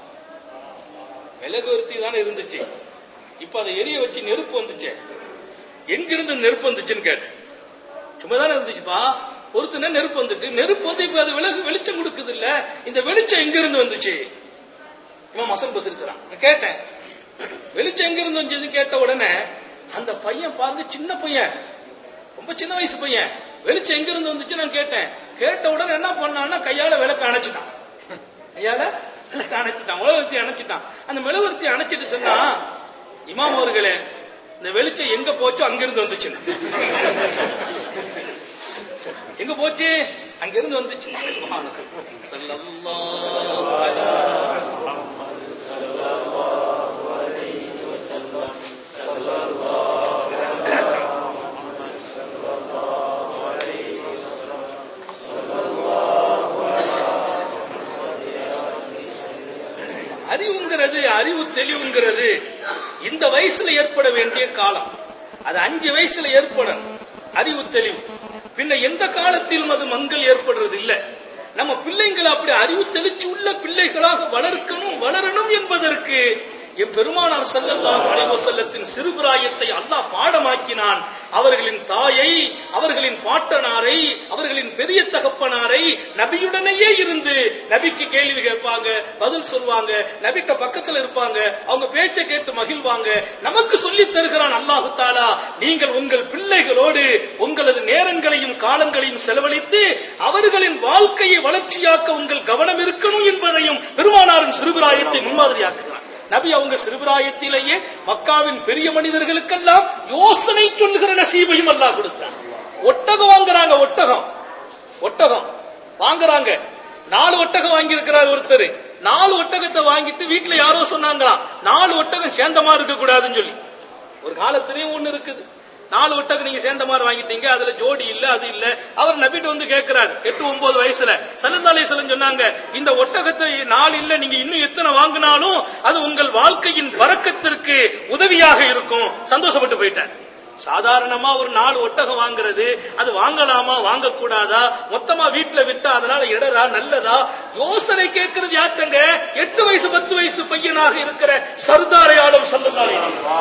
மிளகுவர்த்தி தானே இருந்துச்சு இப்ப அதை எரிய வச்சு நெருப்பு வந்துச்சு எங்கிருந்து நெருப்பு வந்துச்சுன்னு கேட்டேன் சும்மா தானே இருந்துச்சுப்பா ஒருத்தன நெருப்பு வந்துட்டு நெருப்பு வந்து இப்ப அது விலகு வெளிச்சம் கொடுக்குது இல்ல இந்த வெளிச்சம் எங்க இருந்து வந்துச்சு இவன் மசல் பஸ் இருக்கிறான் நான் கேட்டேன் வெளிச்சம் எங்க இருந்து வந்துச்சுன்னு கேட்ட உடனே அந்த பையன் பாருங்க சின்ன பையன் ரொம்ப சின்ன வயசு பையன் வெளிச்சம் எங்க இருந்து வந்துச்சு நான் கேட்டேன் கேட்ட உடனே என்ன பண்ணான்னா கையால விளக்கு அணைச்சிட்டான் கையால விளக்கு அணைச்சிட்டான் மெழுகுவர்த்தி அணைச்சிட்டான் அந்த மெழுகுவர்த்தி அணைச்சிட்டு சொன்னா இமாம் அவர்களே இந்த வெளிச்சம் எங்க போச்சோ அங்கிருந்து வந்துச்சு எங்க போச்சு அங்கிருந்து வந்துச்சு சுப்ஹானல்லாஹ். ஸல்லல்லாஹு அலா அறிவுங்கிறது அறிவு தெளிவுங்கிறது இந்த வயசுல ஏற்பட வேண்டிய காலம் அது அஞ்சு வயசுல ஏற்படும் அறிவு தெளிவு பின்ன எந்த காலத்திலும் அது மங்கள் ஏற்படுறது இல்ல நம்ம பிள்ளைங்களை அப்படி அறிவு தெளிச்சு உள்ள பிள்ளைகளாக வளர்க்கணும் வளரணும் என்பதற்கு எம்பெருமானார் ஸல்லல்லாஹு அலைஹி வஸல்லத்தின் சிறுபிராயத்தை அல்லாஹ் பாடமாக்கினான் அவர்களின் தாயை அவர்களின் பாட்டனாரை அவர்களின் பெரிய தகப்பனாரை நபியுடனேயே இருந்து நபிக்கு கேள்வி கேட்பாங்க பதில் சொல்லுவாங்க நபிட்ட பக்கத்துல இருப்பாங்க அவங்க பேச்சை கேட்டு மகிழ்வாங்க நமக்கு சொல்லித் தருகிறான் அல்லாஹு தாலா நீங்கள் உங்கள் பிள்ளைகளோடு உங்களது நேரங்களையும் காலங்களையும் செலவழித்து அவர்களின் வாழ்க்கையை வளர்ச்சியாக்க உங்கள் கவனம் இருக்கணும் என்பதையும் பெருமானாரின் சிறுபிராயத்தை முன்மாதிரியாக்குகிறான் நபி அவங்க சிறுபிராயத்திலேயே மக்காவின் பெரிய மனிதர்களுக்கெல்லாம் யோசனை சொல்லுகிற நசீபையும் அல்லாஹ் கொடுத்தார் ஒட்டகம் வாங்குறாங்க ஒட்டகம் ஒட்டகம் வாங்குறாங்க நாலு ஒட்டகம் வாங்கி இருக்கிறார் ஒருத்தர் நாலு ஒட்டகத்தை வாங்கிட்டு வீட்டுல யாரோ சொன்னாங்களாம் நாலு ஒட்டகம் சேந்தமா இருக்க கூடாதுன்னு சொல்லி ஒரு காலத்திலயும் ஒண்ணு இருக்குது நாலு ஒட்டகம் நீங்க சேர்ந்த மாதிரி வாங்கிட்டீங்க அதுல ஜோடி இல்ல அது இல்ல அவர் நபிட்டு வந்து கேட்கிறார் எட்டு ஒன்பது வயசுல சல்லந்தாலே செல்லம் சொன்னாங்க இந்த ஒட்டகத்தை நாலு இல்ல நீங்க இன்னும் எத்தனை வாங்கினாலும் அது உங்கள் வாழ்க்கையின் வரக்கத்திற்கு உதவியாக இருக்கும் சந்தோஷப்பட்டு போயிட்டார் சாதாரணமா ஒரு நாலு ஒட்டகம் வாங்குறது அது வாங்கலாமா வாங்கக்கூடாதா மொத்தமா வீட்டுல விட்டா அதனால இடரா நல்லதா யோசனை கேட்கறது யார்த்தங்க எட்டு வயசு பத்து வயசு பையனாக இருக்கிற சர்தாரையாளம் சல்லல்லாலே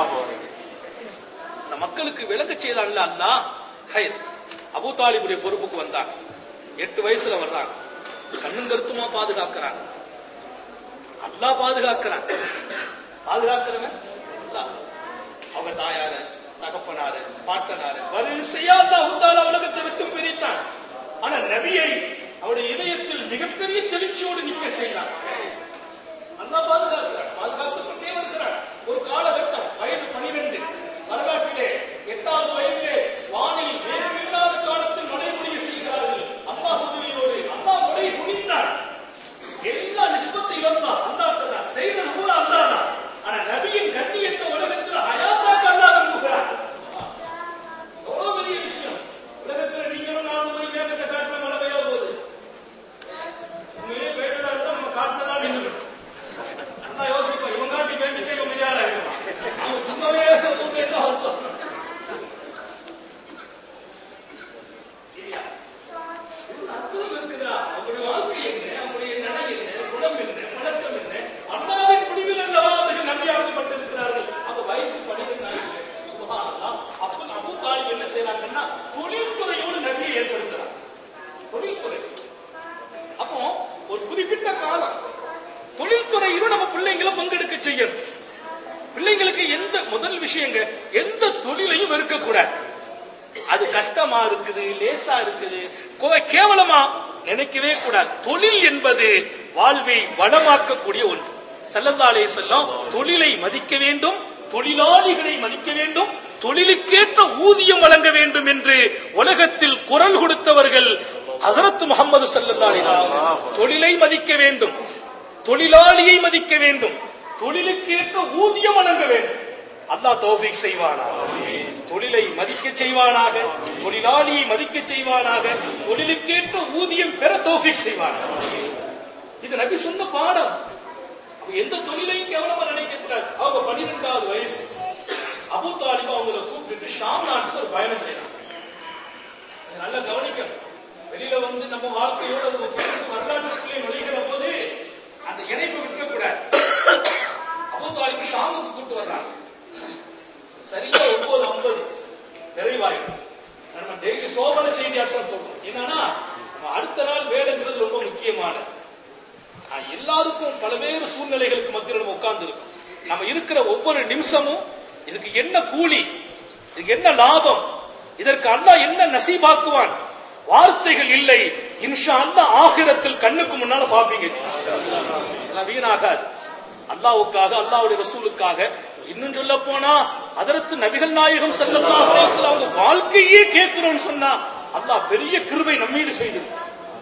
அந்த மக்களுக்கு விளக்க செய்தான்ல அல்லா ஹயர் அபு தாலிபுடைய பொறுப்புக்கு வந்தாங்க எட்டு வயசுல வர்றாங்க கண்ணும் கருத்துமா பாதுகாக்கிறாங்க அல்லா பாதுகாக்கிறாங்க பாதுகாக்கிறவன் அல்லாஹ். அவங்க தாயார தகப்பனாரு பாட்டனாரு வரிசையா அல்லாஹ் தாலா உலகத்தை விட்டு பிரித்தான் ஆனா நபியை அவருடைய இதயத்தில் மிகப்பெரிய தெளிச்சியோடு நிற்க செய்தான் அல்லாஹ் பாதுகாக்கிறார் பாதுகாத்துக்கொண்டே வருகிறார் ஒரு காலகட்டம் வயது பனிரெண்டு வரலாற்றிலே எட்டாவது வயதிலே வானில் வேறுமில்லாத காலத்தில் நடைமுறை செய்கிறார்கள் அம்மா உதவியோடு அம்மா உடைய குடித்தார் எல்லா நிஷ்பத்தை இழந்தான் அல்லாஹ் தான் செய்தது கூட அல்லாஹ் தான் ஆனா நபியின் கண்ணியத்தை உலகத்தில் ஹயாத்தாக அல்லாஹ் அனுப்புகிறார் எவ்வளவு பெரிய விஷயம் உலகத்தில் நீங்களும் நானும் போய் வேகத்தை காட்டின மழை பெய்ய போகுது உண்மையிலே பெய்ததா இருந்தா நம்ம காட்டினதா நின்று நல்லா யோசிப்போம் இவன் காட்டி வேண்டிட்டே இவன் மிதியாளா இருக்கான் அவன் சும்மாவே உங்க என்ன அர்த்தம் இல்லையா? இதுல அற்புதம் இருக்குதா அவங்களுடைய வாழ்க்கை என்ன அவங்களுடைய நடை என்ன குணம் என்ன பழக்கம் என்ன அண்ணாவின் முடிவில் அல்லவா அவர்கள் நம்பியாக்கப்பட்டிருக்கிறார்கள் அப்ப வயசு பன்னிரெண்டு ஆயிடுச்சு சுபஹானல்லாஹ். அப்ப அபூ தாலிப் என்ன செய்யறாங்கன்னா தொழில்துறையோடு நன்றியை ஏற்படுத்துறாங்க தொழில்துறை அப்போ ஒரு குறிப்பிட்ட காலம் தொழில்துறையிலும் நம்ம பிள்ளைங்களை பங்கெடுக்க செய்யணும் பிள்ளைங்களுக்கு எந்த முதல் விஷயங்க எந்த தொழிலையும் வெறுக்க கூடாது அது கஷ்டமா இருக்குது லேசா இருக்குது கொ- கேவலமா நினைக்கவே கூடாது தொழில் என்பது வாழ்வை வளமாக்கக்கூடிய ஒன்று செல்லந்தாலே செல்லம் தொழிலை மதிக்க வேண்டும் தொழிலாளிகளை மதிக்க வேண்டும் தொழிலுக்கேற்ற ஊதியம் வழங்க வேண்டும் என்று உலகத்தில் குரல் கொடுத்தவர்கள் ஹசரத் முகமது சல்லல்லாஹு அலைஹி வஸல்லம். தொழிலை மதிக்க வேண்டும் தொழிலாளியை மதிக்க வேண்டும் தொழிலுக்கேற்ற ஊதியம் வழங்க வேண்டும் அல்லாஹ் தௌஃபீக் செய்வானாக தொழிலை மதிக்க செய்வானாக தொழிலாளியை மதிக்க செய்வானாக தொழிலுக்கேற்ற ஊதியம் பெற தௌஃபீக் செய்வானாக இது நபி சொன்ன பாடம் அப்ப எந்த தொழிலையும் கேவலமா நினைக்க கூடாது அவங்க பன்னிரெண்டாவது வயசு அபு தாலிபா அவங்கள கூப்பிட்டு ஷாம் நாட்டுக்கு ஒரு பயணம் செய்யறாங்க இதை நல்லா கவனிக்கணும் வெளியில வந்து நம்ம வாழ்க்கையோட நம்ம குடும்ப வரலாற்றுக்குள்ளே நுழைகிற போது அந்த இணைப்பு விற்க கூடாது அபு தாலிப் ஷாமுக்கு கூட்டு வர்றாங்க சரியா ஒன்பது ஐம்பது நிறைவாயிடும் நம்ம டெய்லி சோபன செய்தியா தான் சொல்றோம் என்னன்னா நம்ம அடுத்த நாள் வேலைங்கிறது ரொம்ப முக்கியமானது ஆஹ் எல்லாருக்கும் பல்வேறு சூழ்நிலைகளுக்கு மத்தியில் நம்ம உட்கார்ந்து இருக்கோம் நம்ம இருக்கிற ஒவ்வொரு நிமிஷமும் இதுக்கு என்ன கூலி இதுக்கு என்ன லாபம் இதற்கு அல்லாஹ் என்ன நசீபாக்குவான் வார்த்தைகள் இல்லை இன்ஷா அல்லாஹ் ஆகிரத்தில் கண்ணுக்கு முன்னால பாப்பீங்க இதெல்லாம் வீணாகாது அல்லாஹ்வுக்காக அல்லாஹ்வுடைய ரசூலுக்காக இன்னும் சொல்ல போனா அதற்கு நபிகள் நாயகம் ஸல்லல்லாஹு அலைஹி வஸல்லம் அவங்க வாழ்க்கையே கேட்கிறோம்னு சொன்னா அல்லாஹ் பெரிய கிருபை நம்மீது செய்திருக்கிறான்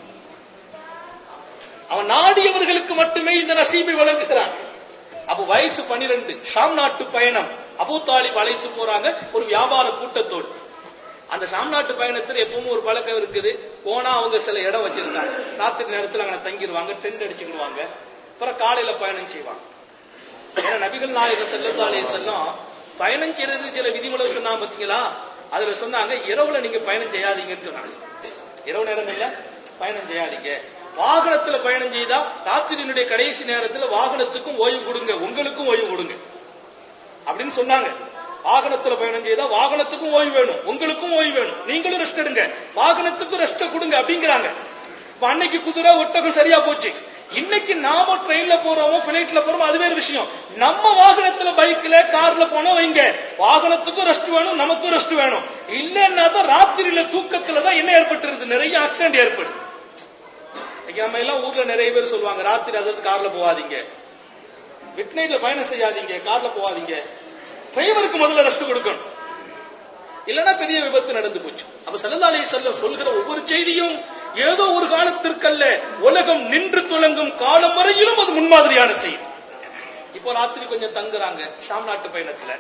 அவன் நாடியவர்களுக்கு மட்டுமே இந்த நசீபை வழங்குகிறான் அப்ப வயசு பனிரெண்டு ஷாம் நாட்டு பயணம் அபூ தாலிப் அழைத்து போறாங்க ஒரு வியாபார கூட்டத்தோடு அந்த ஷாம் நாட்டு பயணத்துல எப்பவும் ஒரு பழக்கம் இருக்குது போனா அவங்க சில இடம் வச்சிருக்காங்க ராத்திரி நேரத்துல அங்க தங்கிடுவாங்க டென்ட் அடிச்சுக்கிடுவாங்க அப்புறம் காலையில பயணம் செய்வாங்க ஏன்னா நபிகள் நாயகர் செல்லத்தாலே செல்லம் பயணம் செய்யறது சில விதிமுறை சொன்னாங்க பாத்தீங்களா அதுல சொன்னாங்க இரவுல நீங்க பயணம் செய்யாதீங்கன்னு சொன்னாங்க இரவு நேரங்கள்ல பயணம் செய்யாதீங்க வாகனத்துல பயணம் செய்தா ராத்திரியினுடைய கடைசி நேரத்துல வாகனத்துக்கும் ஓய்வு கொடுங்க உங்களுக்கும் ஓய்வு கொடுங்க அப்படின்னு சொன்னாங்க வாகனத்துல பயணம் செய்தா வாகனத்துக்கும் ஓய்வு வேணும் உங்களுக்கும் ஓய்வு வேணும் நீங்களும் ரெஸ்ட் எடுங்க வாகனத்துக்கும் ரெஸ்ட் கொடுங்க அப்படிங்கிறாங்க இப்ப அன்னைக்கு குதிரை ஒட்டகம் சரியா போச்சு இன்னைக்கு நாம ட்ரெயின்ல போறோமோ பிளைட்ல போறோமோ அது வேற விஷயம் நம்ம வாகனத்துல பைக்ல கார்ல போனோம் வைங்க வாகனத்துக்கும் ரெஸ்ட் வேணும் நமக்கும் ரெஸ்ட் வேணும் இல்லன்னா தான் ராத்திரியில தூக்கத்துல தான் என்ன ஏற்பட்டுருது நிறைய ஆக்சிடென்ட் ஏற்படுது இன்னைக்கு நம்ம எல்லாம் ஊர்ல நிறைய பேர் சொல்லுவாங்க ராத்திரி அதாவது கார்ல போகாதீங்க மிட் நைட்ல பயணம் செய்யாதீங்க கார்ல போகாதீங்க டிரைவருக்கு முதல்ல ரெஸ்ட் கொடுக்கணும் இல்லைன்னா பெரிய விபத்து நடந்து போச்சு அப்ப சல்லல்லாஹு அலைஹி வஸல்லம் சொல்கிற ஒவ்வொரு செய்தியும் ஏதோ ஒரு காலத்திற்கல்ல உலகம் நின்று துலங்கும் காலம் வரையிலும் அது முன்மாதிரியான செய்தி இப்போ ராத்திரி கொஞ்சம் தங்குறாங்க ஷாம் நாட்டு பயணத்துல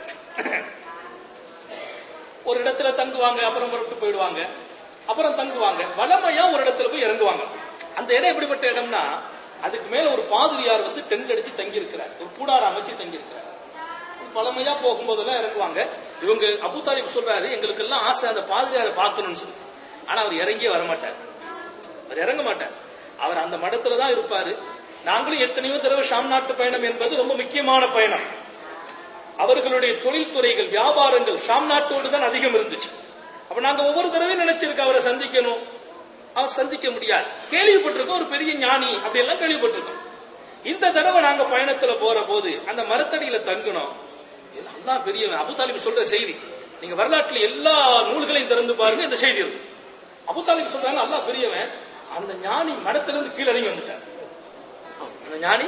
ஒரு இடத்துல தங்குவாங்க அப்புறம் புறப்பட்டு போயிடுவாங்க அப்புறம் தங்குவாங்க வளமையா ஒரு இடத்துல போய் இறங்குவாங்க அந்த இடம் எப்படிப்பட்ட இடம்னா அதுக்கு மேல ஒரு பாதிரியார் வந்து டென்ட் அடிச்சு தங்கி இருக்கிறார் ஒரு கூடாரம் அமைச்சு தங்கி இருக்கிறார் பழமையா போகும்போதெல்லாம் இறங்குவாங்க இவங்க அபு தாலிப் சொல்றாரு எங்களுக்கு எல்லாம் ஆசை அந்த பாதிரியாரை பார்க்கணும்னு சொல்லி ஆனா அவர் இறங்கியே வரமாட்டார் அவர் இறங்க மாட்டார் அவர் அந்த மடத்துல தான் இருப்பாரு நாங்களும் எத்தனையோ தடவை ஷாம் நாட்டு பயணம் என்பது ரொம்ப முக்கியமான பயணம் அவர்களுடைய தொழில்துறைகள் வியாபாரங்கள் ஷாம் நாட்டோடு தான் அதிகம் இருந்துச்சு அப்ப நாங்க ஒவ்வொரு தடவையும் நினைச்சிருக்கோம் அவரை சந்திக்கணும் அவர் சந்திக்க முடியாது கேள்விப்பட்டிருக்கோம் ஒரு பெரிய ஞானி அப்படி எல்லாம் கேள்விப்பட்டிருக்கோம் இந்த தடவை நாங்க பயணத்துல போற போது அந்த மரத்தடியில தங்கணும் நல்லா பெரிய அபு தாலிப் சொல்ற செய்தி நீங்க வரலாற்றுல எல்லா நூல்களையும் திறந்து பாருங்க இந்த செய்தி இருக்கு அபு தாலிப் சொல்றாங்க அல்லா பெரியவன் அந்த ஞானி மடத்துல இருந்து கீழே இறங்கி வந்துட்டார் அந்த ஞானி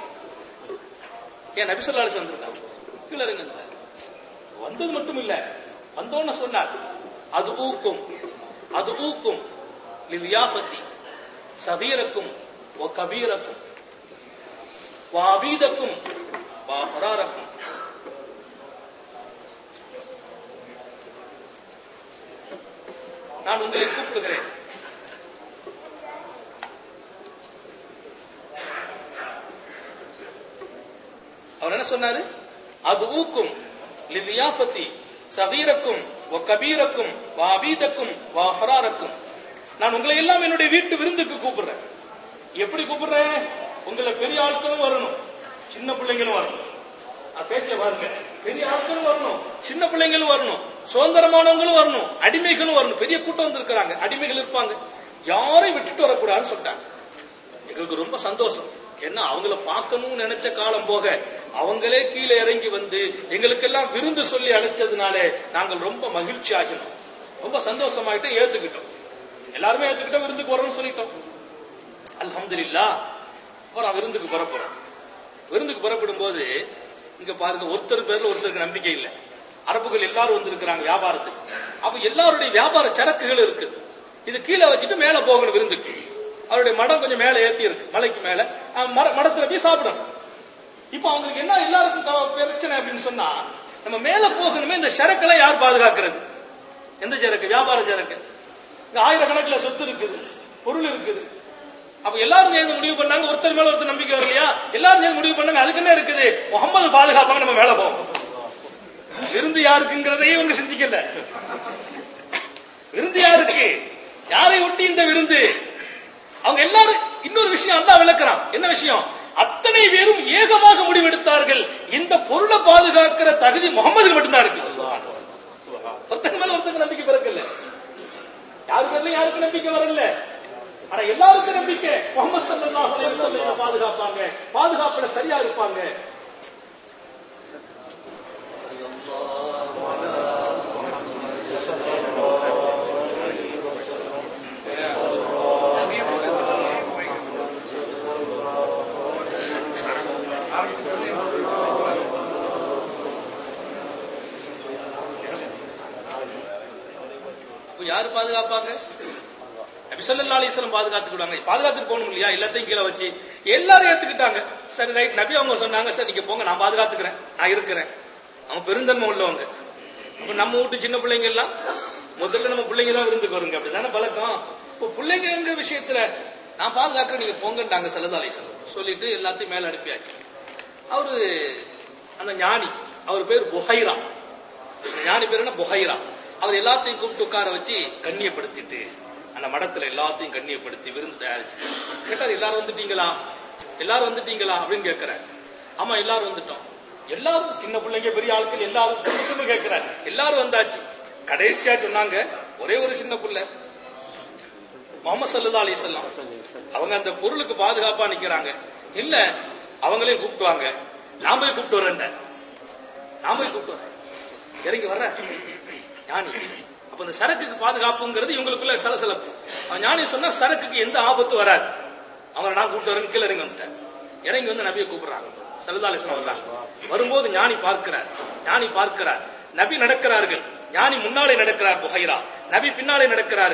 ஏன் நபிசல்லாஸ் வந்திருக்காங்க கீழே இறங்கி வந்துட்டார் வந்தது மட்டும் இல்ல வந்தோன்னு சொன்னார் அது ஊக்கும் அது ஊக்கும் லியாபத்தி சதீரக்கும் ஓ கபீரக்கும் வாபீதக்கும் வா ஹராரக்கும் நான் உங்களை கூப்பிடுகிறேன் அவர் என்ன சொன்னாரு அது ஊக்கும் லிதியாபத்தி சகீரக்கும் வ கபீரக்கும் வா அபீதக்கும் வா ஹராரக்கும் நான் உங்களை எல்லாம் என்னுடைய வீட்டு விருந்துக்கு கூப்பிடுறேன் எப்படி கூப்பிடுறேன் உங்களை பெரிய ஆட்களும் வரணும் சின்ன பிள்ளைங்களும் வரணும் நான் பேச்ச பாருங்க பெரிய ஆட்களும் வரணும் சின்ன பிள்ளைங்களும் வரணும் சுதந்திரமானவங்களும் வரணும் அடிமைகளும் வரணும் பெரிய கூட்டம் வந்திருக்கிறாங்க அடிமைகள் இருப்பாங்க யாரையும் விட்டுட்டு வரக்கூடாதுன்னு சொல்லிட்டாங்க எங்களுக்கு ரொம்ப சந்தோஷம் ஏன்னா அவங்கள பார்க்கணும்னு நினைச்ச காலம் போக அவங்களே கீழே இறங்கி வந்து எங்களுக்கெல்லாம் விருந்து சொல்லி அழைச்சதுனால நாங்கள் ரொம்ப மகிழ்ச்சி ஆகினோம் ரொம்ப சந்தோஷமாயிட்டு ஏத்துக்கிட்டோம் எல்லாருமே ஏத்துக்கிட்டோம் விருந்துக்கு வரோம்னு சொல்லிட்டோம் அல்ஹம்துலில்லா அப்புறம் விருந்துக்கு புறப்படுறோம் விருந்துக்கு புறப்படும் போது இங்க பாருங்க ஒருத்தர் பேர்ல ஒருத்தருக்கு நம்பிக்கை இல்லை அரபுகள் எல்லாரும் வந்திருக்கிறாங்க வியாபாரத்துக்கு அப்ப எல்லாருடைய வியாபார சரக்குகள் இருக்கு இது கீழே வச்சுட்டு மேல போகணும் விருந்துக்கு அவருடைய மடம் கொஞ்சம் மேல ஏத்தி இருக்கு மலைக்கு மேல அஹ் மர- மடத்துல போய் சாப்பிடணும் இப்ப அவங்களுக்கு என்ன எல்லாருக்கும் க- பிரச்சனை அப்படின்னு சொன்னா நம்ம மேல போகணுமே இந்த சரக்கெல்லாம் யார் பாதுகாக்கிறது எந்த சரக்கு வியாபார சரக்கு இங்க ஆயிரக்கணக்கில் சொத்து இருக்குது பொருள் இருக்குது அப்ப எல்லாரும் சேர்ந்து முடிவு பண்ணாங்க ஒருத்தர் மேல ஒருத்தர் நம்பிக்கை வரலையா எல்லாரும் சேர்ந்து முடிவு பண்ணாங்க அதுக்கு என்ன இருக்குது முகமது பாதுகாப்பாங்க நம்ம மேல போவோம் விருந்து யாருக்குங்கிறதையே இவங்க சிந்திக்கல விருந்து யாருக்கு யாரை ஒட்டி இந்த விருந்து அவங்க எல்லாரும் இன்னொரு விஷயம் அல்லாஹ் விளக்குறான் என்ன விஷயம் அத்தனை பேரும் ஏகமாக முடிவெடுத்தார்கள் இந்த பொருளை பாதுகாக்கிற தகுதி முகமது மட்டும்தான் இருக்கு ஒருத்தங்க மேல ஒருத்தங்க நம்பிக்கை பிறக்கல யாரு பேர்ல யாருக்கு நம்பிக்கை வரல ஆனா எல்லாருக்கும் நம்பிக்கை முகமது சல்லல்லாஹு அலைஹி வஸல்லம் பாதுகாப்பாங்க பாதுகாப்புல சரியா இருப்பாங்க இப்ப யாரு பாதுகாப்பாங்க நபி ஸல்லல்லாஹு அலைஹி வஸல்லம் பாதுகாத்துக்கிடுவாங்க பாதுகாத்துட்டு போகணும் இல்லையா எல்லாத்தையும் கீழே வச்சு எல்லாரும் ஏத்துக்கிட்டாங்க சரி ரைட் நபி அவங்க சொன்னாங்க சார் நீங்க போங்க நான் பாதுகாத்துக்கிறேன் நான் இருக்கிறேன் அவங்க பெருந்தன்மை உள்ளவங்க அப்ப நம்ம வீட்டு சின்ன பிள்ளைங்க எல்லாம் முதல்ல நம்ம பிள்ளைங்க தான் விருந்துக்கு வருங்க அப்படிதானே பழக்கம் இப்போ பிள்ளைங்கிற விஷயத்துல நான் பாதுகாக்கிறேன் நீங்க போங்கன்றாங்க சல்லல்லாஹு அலைஹி வஸல்லம் சொல்லிட்டு எல்லாத்தையும் மேல அனுப்பியாச்சு அவரு அந்த ஞானி அவர் பேர் புஹைரா அந்த ஞானி பேர் என்ன புஹைரா அவர் எல்லாத்தையும் கூப்பிட்டு உட்கார வச்சு கண்ணியப்படுத்திட்டு அந்த மடத்துல எல்லாத்தையும் கண்ணியப்படுத்தி விருந்து தயாரிச்சு கேட்டார் எல்லாரும் வந்துட்டீங்களா எல்லாரும் வந்துட்டீங்களா அப்படின்னு கேட்கிறார் ஆமா எல்லாரும் வந்துட்டோம் எல்லாரும் சின்ன பிள்ளைங்க பெரிய ஆட்கள் எல்லாரும் கூப்பிட்டுன்னு கேட்கிறார் எல்லாரும் வந்தாச்சு கடைசியா சொன்னாங்க ஒரே ஒரு சின்ன பிள்ளை முகமது சல்லா அலிசல்லாம் அவங்க அந்த பொருளுக்கு பாதுகாப்பா நிக்கிறாங்க இல்ல அவங்களையும் கூப்பிட்டுவாங்க நான் போய் கூப்பிட்டு வரேன் நான் போய் கூப்பிட்டு வரேன் இறங்கி வர்ற ஞானி அப்ப இந்த சரக்குக்கு பாதுகாப்புங்கிறது இவங்களுக்குள்ள சலசலப்பு அவன் ஞானி சொன்னா சரக்குக்கு எந்த ஆபத்து வராது அவங்களை நான் கூப்பிட்டு வரேன் கீழே இறங்கி வந்துட்டேன் இறங்கி வந்து நபியை கூப்பிடுறாங்க சல்லதாலேசன் வர்றாங்க வரும்போது ஞானி பார்க்கிறார் ஞானி பார்க்கிறார் நபி நடக்கிறார்கள் ஞானி முன்னாலே நடக்கிறார் புகைரா நபி பின்னாலே நடக்கிறார்கள்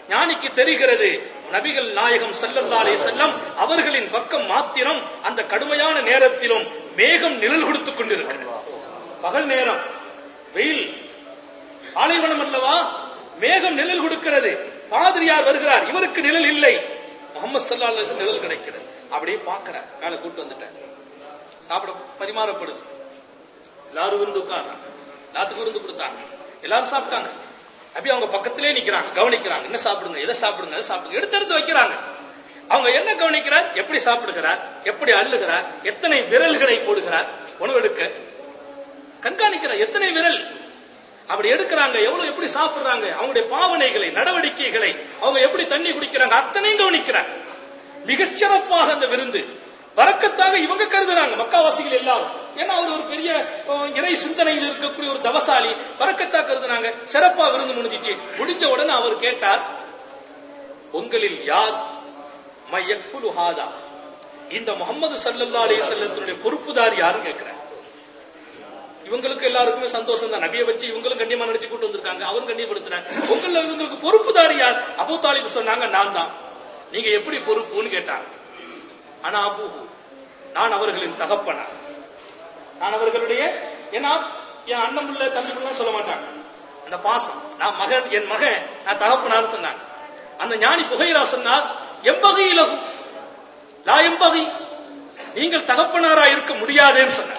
ஞானிக்கு தெரிகிறது நபிகள் நாயகம் ஸல்லல்லாஹு அலைஹி செல்லம் அவர்களின் பக்கம் மாத்திரம் அந்த கடுமையான நேரத்திலும் மேகம் நிழல் கொடுத்துக் கொண்டிருக்கிறது பகல் நேரம் வெயில் பாலைவனம் அல்லவா மேகம் நிழல் கொடுக்கிறது பாதிரியார் வருகிறார் இவருக்கு நிழல் இல்லை முகமது சல்லா அலிஸ்லாம் நிழல் கிடைக்கிறது அப்படியே பார்க்கிறார் மேல கூட்டு வந்துட்டார் சாப்பிட பரிமாறப்படுது எல்லாரும் விருந்து உட்கார்றாங்க எல்லாத்துக்கும் விருந்து கொடுத்தாங்க எல்லாரும் சாப்பிட்டாங்க அப்படி அவங்க பக்கத்திலே நிக்கிறாங்க கவனிக்கிறாங்க என்ன சாப்பிடுங்க எதை சாப்பிடுங்க எதை சாப்பிடுங்க எடுத்து எடுத்து வைக்கிறாங்க அவங்க என்ன கவனிக்கிறார் எப்படி சாப்பிடுகிறார் எப்படி அள்ளுகிறார் எத்தனை விரல்களை போடுகிறார் உணவெடுக்க கண்காணிக்கிறார் எத்தனை விரல் அப்படி எடுக்கிறாங்க எவ்வளவு எப்படி சாப்பிடுறாங்க அவங்களுடைய பாவனைகளை நடவடிக்கைகளை அவங்க எப்படி தண்ணி குடிக்கிறாங்க அத்தனையும் கவனிக்கிறாங்க மிகச் சிறப்பாக அந்த விருந்து வரக்கத்தாக இவங்க கருதுறாங்க மக்காவாசிகள் எல்லாரும் ஏன்னா அவர் ஒரு பெரிய அஹ், இறை சிந்தனையில் இருக்கக்கூடிய ஒரு தவசாலி வரக்கத்தா கருதுனாங்க சிறப்பா விருந்து முடிஞ்சிச்சு முடிஞ்ச உடனே அவர் கேட்டார் உங்களில் யார் மையக்குலு ஹாதா இந்த முகமது சல்லல்லா அலைஹி வஸல்லத்தினுடைய பொறுப்புதார் யாருன்னு கேட்கிறார் இவங்களுக்கு எல்லாருக்குமே சந்தோஷம் தான் நபியை வச்சு இவங்களும் கண்ணியமா நினைச்சு கூட்டு வந்திருக்காங்க அவரும் கண்ணியப்படுத்தினாங்க உங்கள இவங்களுக்கு பொறுப்புதாரி யார் அபு தாலிப் சொன்னாங்க நான் தான் நீங்க எப்படி பொறுப்புன்னு கேட்டாங்க ஆனா அபூஹு நான் அவர்களின் தகப்பனா நான் அவர்களுடைய ஏன்னா என் அண்ணன் பிள்ளை தம்பி பிள்ளை சொல்ல மாட்டாங்க அந்த பாசம் நான் மகன் என் மகன் நான் தகப்பனான்னு சொன்னாங்க அந்த ஞானி புகைரா சொன்னார் எம்பகை இலகும் லா எம்பகை நீங்கள் தகப்பனாரா இருக்க முடியாதேன்னு சொன்னார்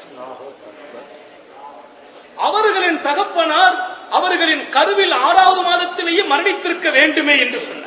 அவர்களின் தகப்பனார் அவர்களின் கருவில் ஆறாவது மாதத்திலேயே மரணித்திருக்க வேண்டுமே என்று சொன்னார்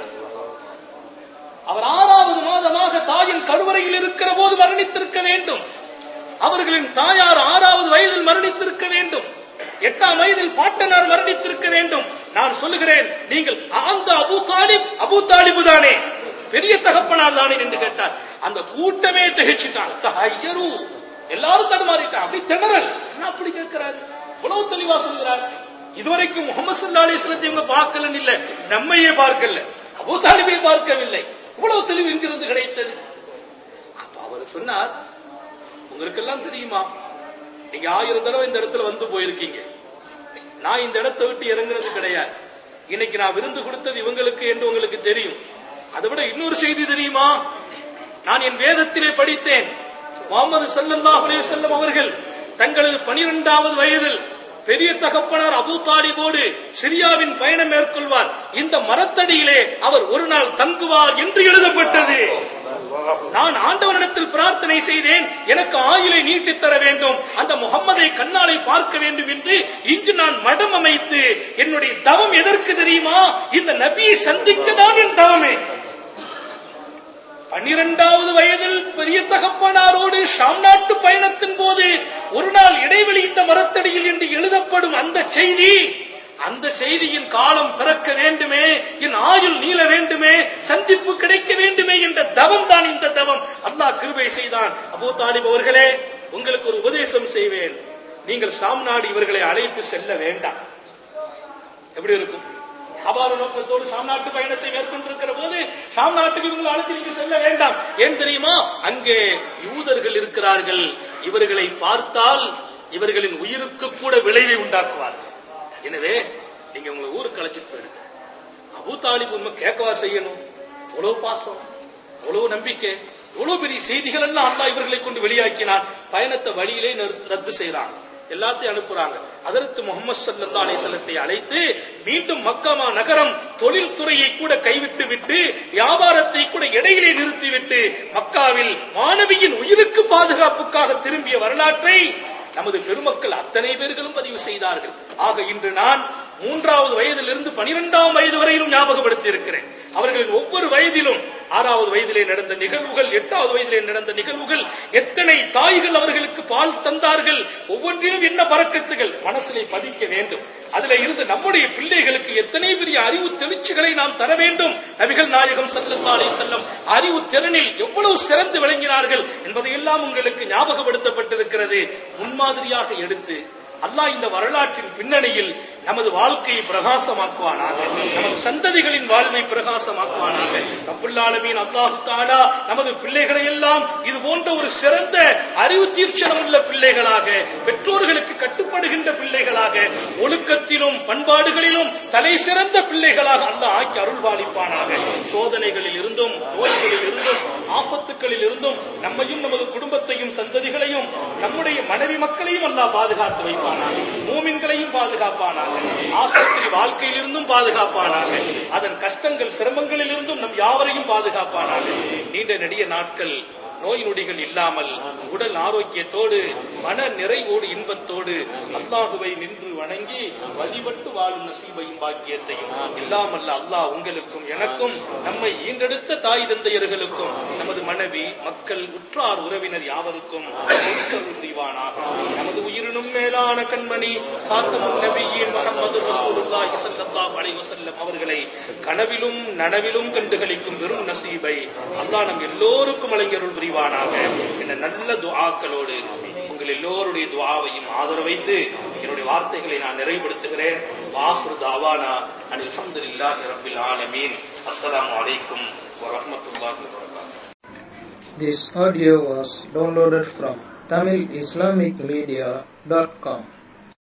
அவர் ஆறாவது மாதமாக தாயின் கருவறையில் இருக்கிற போது மரணித்திருக்க வேண்டும் அவர்களின் தாயார் ஆறாவது வயதில் மரணித்திருக்க வேண்டும் எட்டாம் வயதில் பாட்டனார் மரணித்திருக்க வேண்டும் நான் சொல்லுகிறேன் நீங்கள் அந்த அபு தாலிப் அபு தாலிபு தானே பெரிய தகப்பனார் தானே என்று கேட்டார் அந்த கூட்டமே திகைச்சிட்டாங்க ஐயரு எல்லாரும் தடுமாறிட்டான் அப்படி திணறல் என்ன அப்படி கேட்கிறாரு இவ்வளவு தெளிவா சொல்கிறார் இதுவரைக்கும் முகமது சல்லா அலிஸ்லத்தை இவங்க பார்க்கலன்னு இல்ல நம்மையே பார்க்கல அபு தாலிபை பார்க்கவில்லை இவ்வளவு தெளிவு எங்கிருந்து கிடைத்தது அப்ப அவர் சொன்னார் உங்களுக்கு எல்லாம் தெரியுமா நீங்க ஆயிரம் தடவை இந்த இடத்துல வந்து போயிருக்கீங்க நான் இந்த இடத்தை விட்டு இறங்குறது கிடையாது இன்னைக்கு நான் விருந்து கொடுத்தது இவங்களுக்கு என்று உங்களுக்கு தெரியும் அதை விட இன்னொரு செய்தி தெரியுமா நான் என் வேதத்திலே படித்தேன் முகமது ஸல்லல்லாஹு அலைஹி வஸல்லம் அவர்கள் தங்களது பனிரெண்டாவது வயதில் பெரிய தகப்பனார் அபூ தாலிபோடு சிரியாவின் பயணம் மேற்கொள்வார் இந்த மரத்தடியிலே அவர் ஒரு நாள் தங்குவார் என்று எழுதப்பட்டது நான் ஆண்டவனிடத்தில் பிரார்த்தனை செய்தேன் எனக்கு ஆயுளை நீட்டித் தர வேண்டும் அந்த முகம்மதை கண்ணாலை பார்க்க வேண்டும் என்று இங்கு நான் மடம் அமைத்து என்னுடைய தவம் எதற்கு தெரியுமா இந்த நபியை சந்திக்க தான் என் தவமே பன்னிரண்டாவது வயதில் பெரிய தகப்பனாரோடு ஷாம் நாட்டு பயணத்தின் போது ஒரு நாள் இடைவெளி இந்த மரத்தடியில் என்று எழுதப்படும் அந்த செய்தி அந்த செய்தியின் காலம் பிறக்க வேண்டுமே என் ஆயுள் நீள வேண்டுமே சந்திப்பு கிடைக்க வேண்டுமே என்ற தவம் தான் இந்த தவம் அல்லாஹ் கிருபை செய்தான் அபூ தாலிப் அவர்களே உங்களுக்கு ஒரு உபதேசம் செய்வேன் நீங்கள் ஷாம் நாடு இவர்களை அழைத்து செல்ல வேண்டாம் எப்படி இருக்கும் வியாபார நோக்கத்தோடு ஷாம் நாட்டு பயணத்தை மேற்கொண்டிருக்கிற போது ஷாம் நாட்டுக்கு இவங்களை அழைத்து நீங்க செல்ல வேண்டாம் ஏன் தெரியுமா அங்கே யூதர்கள் இருக்கிறார்கள் இவர்களை பார்த்தால் இவர்களின் உயிருக்கு கூட விளைவை உண்டாக்குவார்கள் எனவே நீங்க உங்களை ஊருக்கு அழைச்சிட்டு போயிடுங்க அபூ தாலிப் உண்மை கேட்கவா செய்யணும் அவ்வளவு பாசம் அவ்வளவு நம்பிக்கை இவ்வளவு பெரிய செய்திகள் எல்லாம் அல்லாஹ் இவர்களை கொண்டு வெளியாக்கினான் பயணத்தை வழியிலே நிறுத்த- ரத்து செய்றாங்க எல்லாத்தையும் அனுப்புறாங்க அதற்கு முகமது சல்லா அலிசல்லத்தை அழைத்து மீண்டும் மக்கமா நகரம் தொழில்துறையை கூட கைவிட்டு விட்டு வியாபாரத்தை கூட இடையிலே நிறுத்திவிட்டு மக்காவில் மாணவியின் உயிருக்கு பாதுகாப்புக்காக திரும்பிய வரலாற்றை நமது பெருமக்கள் அத்தனை பேர்களும் பதிவு செய்தார்கள் ஆக இன்று நான் மூன்றாவது வயதிலிருந்து பனிரெண்டாம் வயது வரையிலும் ஞாபகப்படுத்தி இருக்கிறேன் அவர்களின் ஒவ்வொரு வயதிலும் ஆறாவது வயதிலே நடந்த நிகழ்வுகள் எட்டாவது வயதிலே நடந்த நிகழ்வுகள் எத்தனை தாய்கள் அவர்களுக்கு பால் தந்தார்கள் ஒவ்வொன்றிலும் என்ன பறக்கத்துகள் மனசிலே பதிக்க வேண்டும் அதுல இருந்து நம்முடைய பிள்ளைகளுக்கு எத்தனை பெரிய அறிவு தெளிச்சுகளை நாம் தர வேண்டும் நபிகள் நாயகம் ஸல்லல்லாஹு அலைஹி செல்லம் அறிவு திறனில் எவ்வளவு சிறந்து விளங்கினார்கள் என்பதையெல்லாம் உங்களுக்கு ஞாபகப்படுத்தப்பட்டிருக்கிறது முன்மாதிரியாக எடுத்து அல்லாஹ் இந்த வரலாற்றின் பின்னணியில் நமது வாழ்க்கையை பிரகாசமாக்குவானாக நமது சந்ததிகளின் வாழ்வை பிரகாசமாக்குவானாக ரப்புல்லாலமீன் அல்லாஹு தாலா நமது பிள்ளைகளை எல்லாம் இது போன்ற ஒரு சிறந்த அறிவு தீர்ச்சனம் உள்ள பிள்ளைகளாக பெற்றோர்களுக்கு கட்டுப்படுகின்ற பிள்ளைகளாக ஒழுக்கத்திலும் பண்பாடுகளிலும் தலை சிறந்த பிள்ளைகளாக அல்லாஹ் ஆக்கி அருள்வாளிப்பானாக சோதனைகளில் இருந்தும் நோய்களில் இருந்தும் ஆபத்துக்களில் இருந்தும் நம்மையும் நமது குடும்பத்தையும் சந்ததிகளையும் நம்முடைய மனைவி மக்களையும் அல்லாஹ் பாதுகாத்து வைப்பானாக மூமின்களையும் பாதுகாப்பானாக ஆஸ்பத்திரி வாழ்க்கையில் இருந்தும் பாதுகாப்பானாக அதன் கஷ்டங்கள் சிரமங்களில் இருந்தும் நம் யாவரையும் பாதுகாப்பானாக நீண்ட நெடிய நாட்கள் நோய் நொடிகள் இல்லாமல் உடல் ஆரோக்கியத்தோடு மன நிறைவோடு இன்பத்தோடு அல்லாஹுவை நின்று வணங்கி வழிபட்டு வாழும் நசீபையும் பாக்கியத்தையும் எல்லாம் அல்ல அல்லாஹ் உங்களுக்கும் எனக்கும் நம்மை ஈண்டெடுத்த தாய் தந்தையர்களுக்கும் நமது மனைவி மக்கள் உற்றார் உறவினர் யாவருக்கும் கொடுத்தருள் புரிவானாக நமது உயிரினும் மேலான கண்மணி காத்தமுன் நபியின் முகமது ரசூலுல்லாஹி ஸல்லல்லாஹு அலைஹி வஸல்லம் அவர்களை கனவிலும் நனவிலும் கண்டுகளிக்கும் வெறும் நசீபை அல்லாஹ் நம் எல்லோருக்கும் வழங்கியருள் புரிவானாக என்ற நல்ல துஆக்களோடு உங்கள் எல்லோருடைய துஆவையும் ஆதரவைத்து என்னுடைய வார்த்தைகளை நான் நிறைவுபடுத்துகிறேன் வாஹ்ரு தாவானா அனில் அல்ஹம்துலில்லாஹி ரப்பில் ஆலமீன் அஸ்ஸலாமு அலைக்கும் வரஹ்மத்துல்லாஹி வபரகாத்துஹு This audio was downloaded from TamilIslamicMedia.com.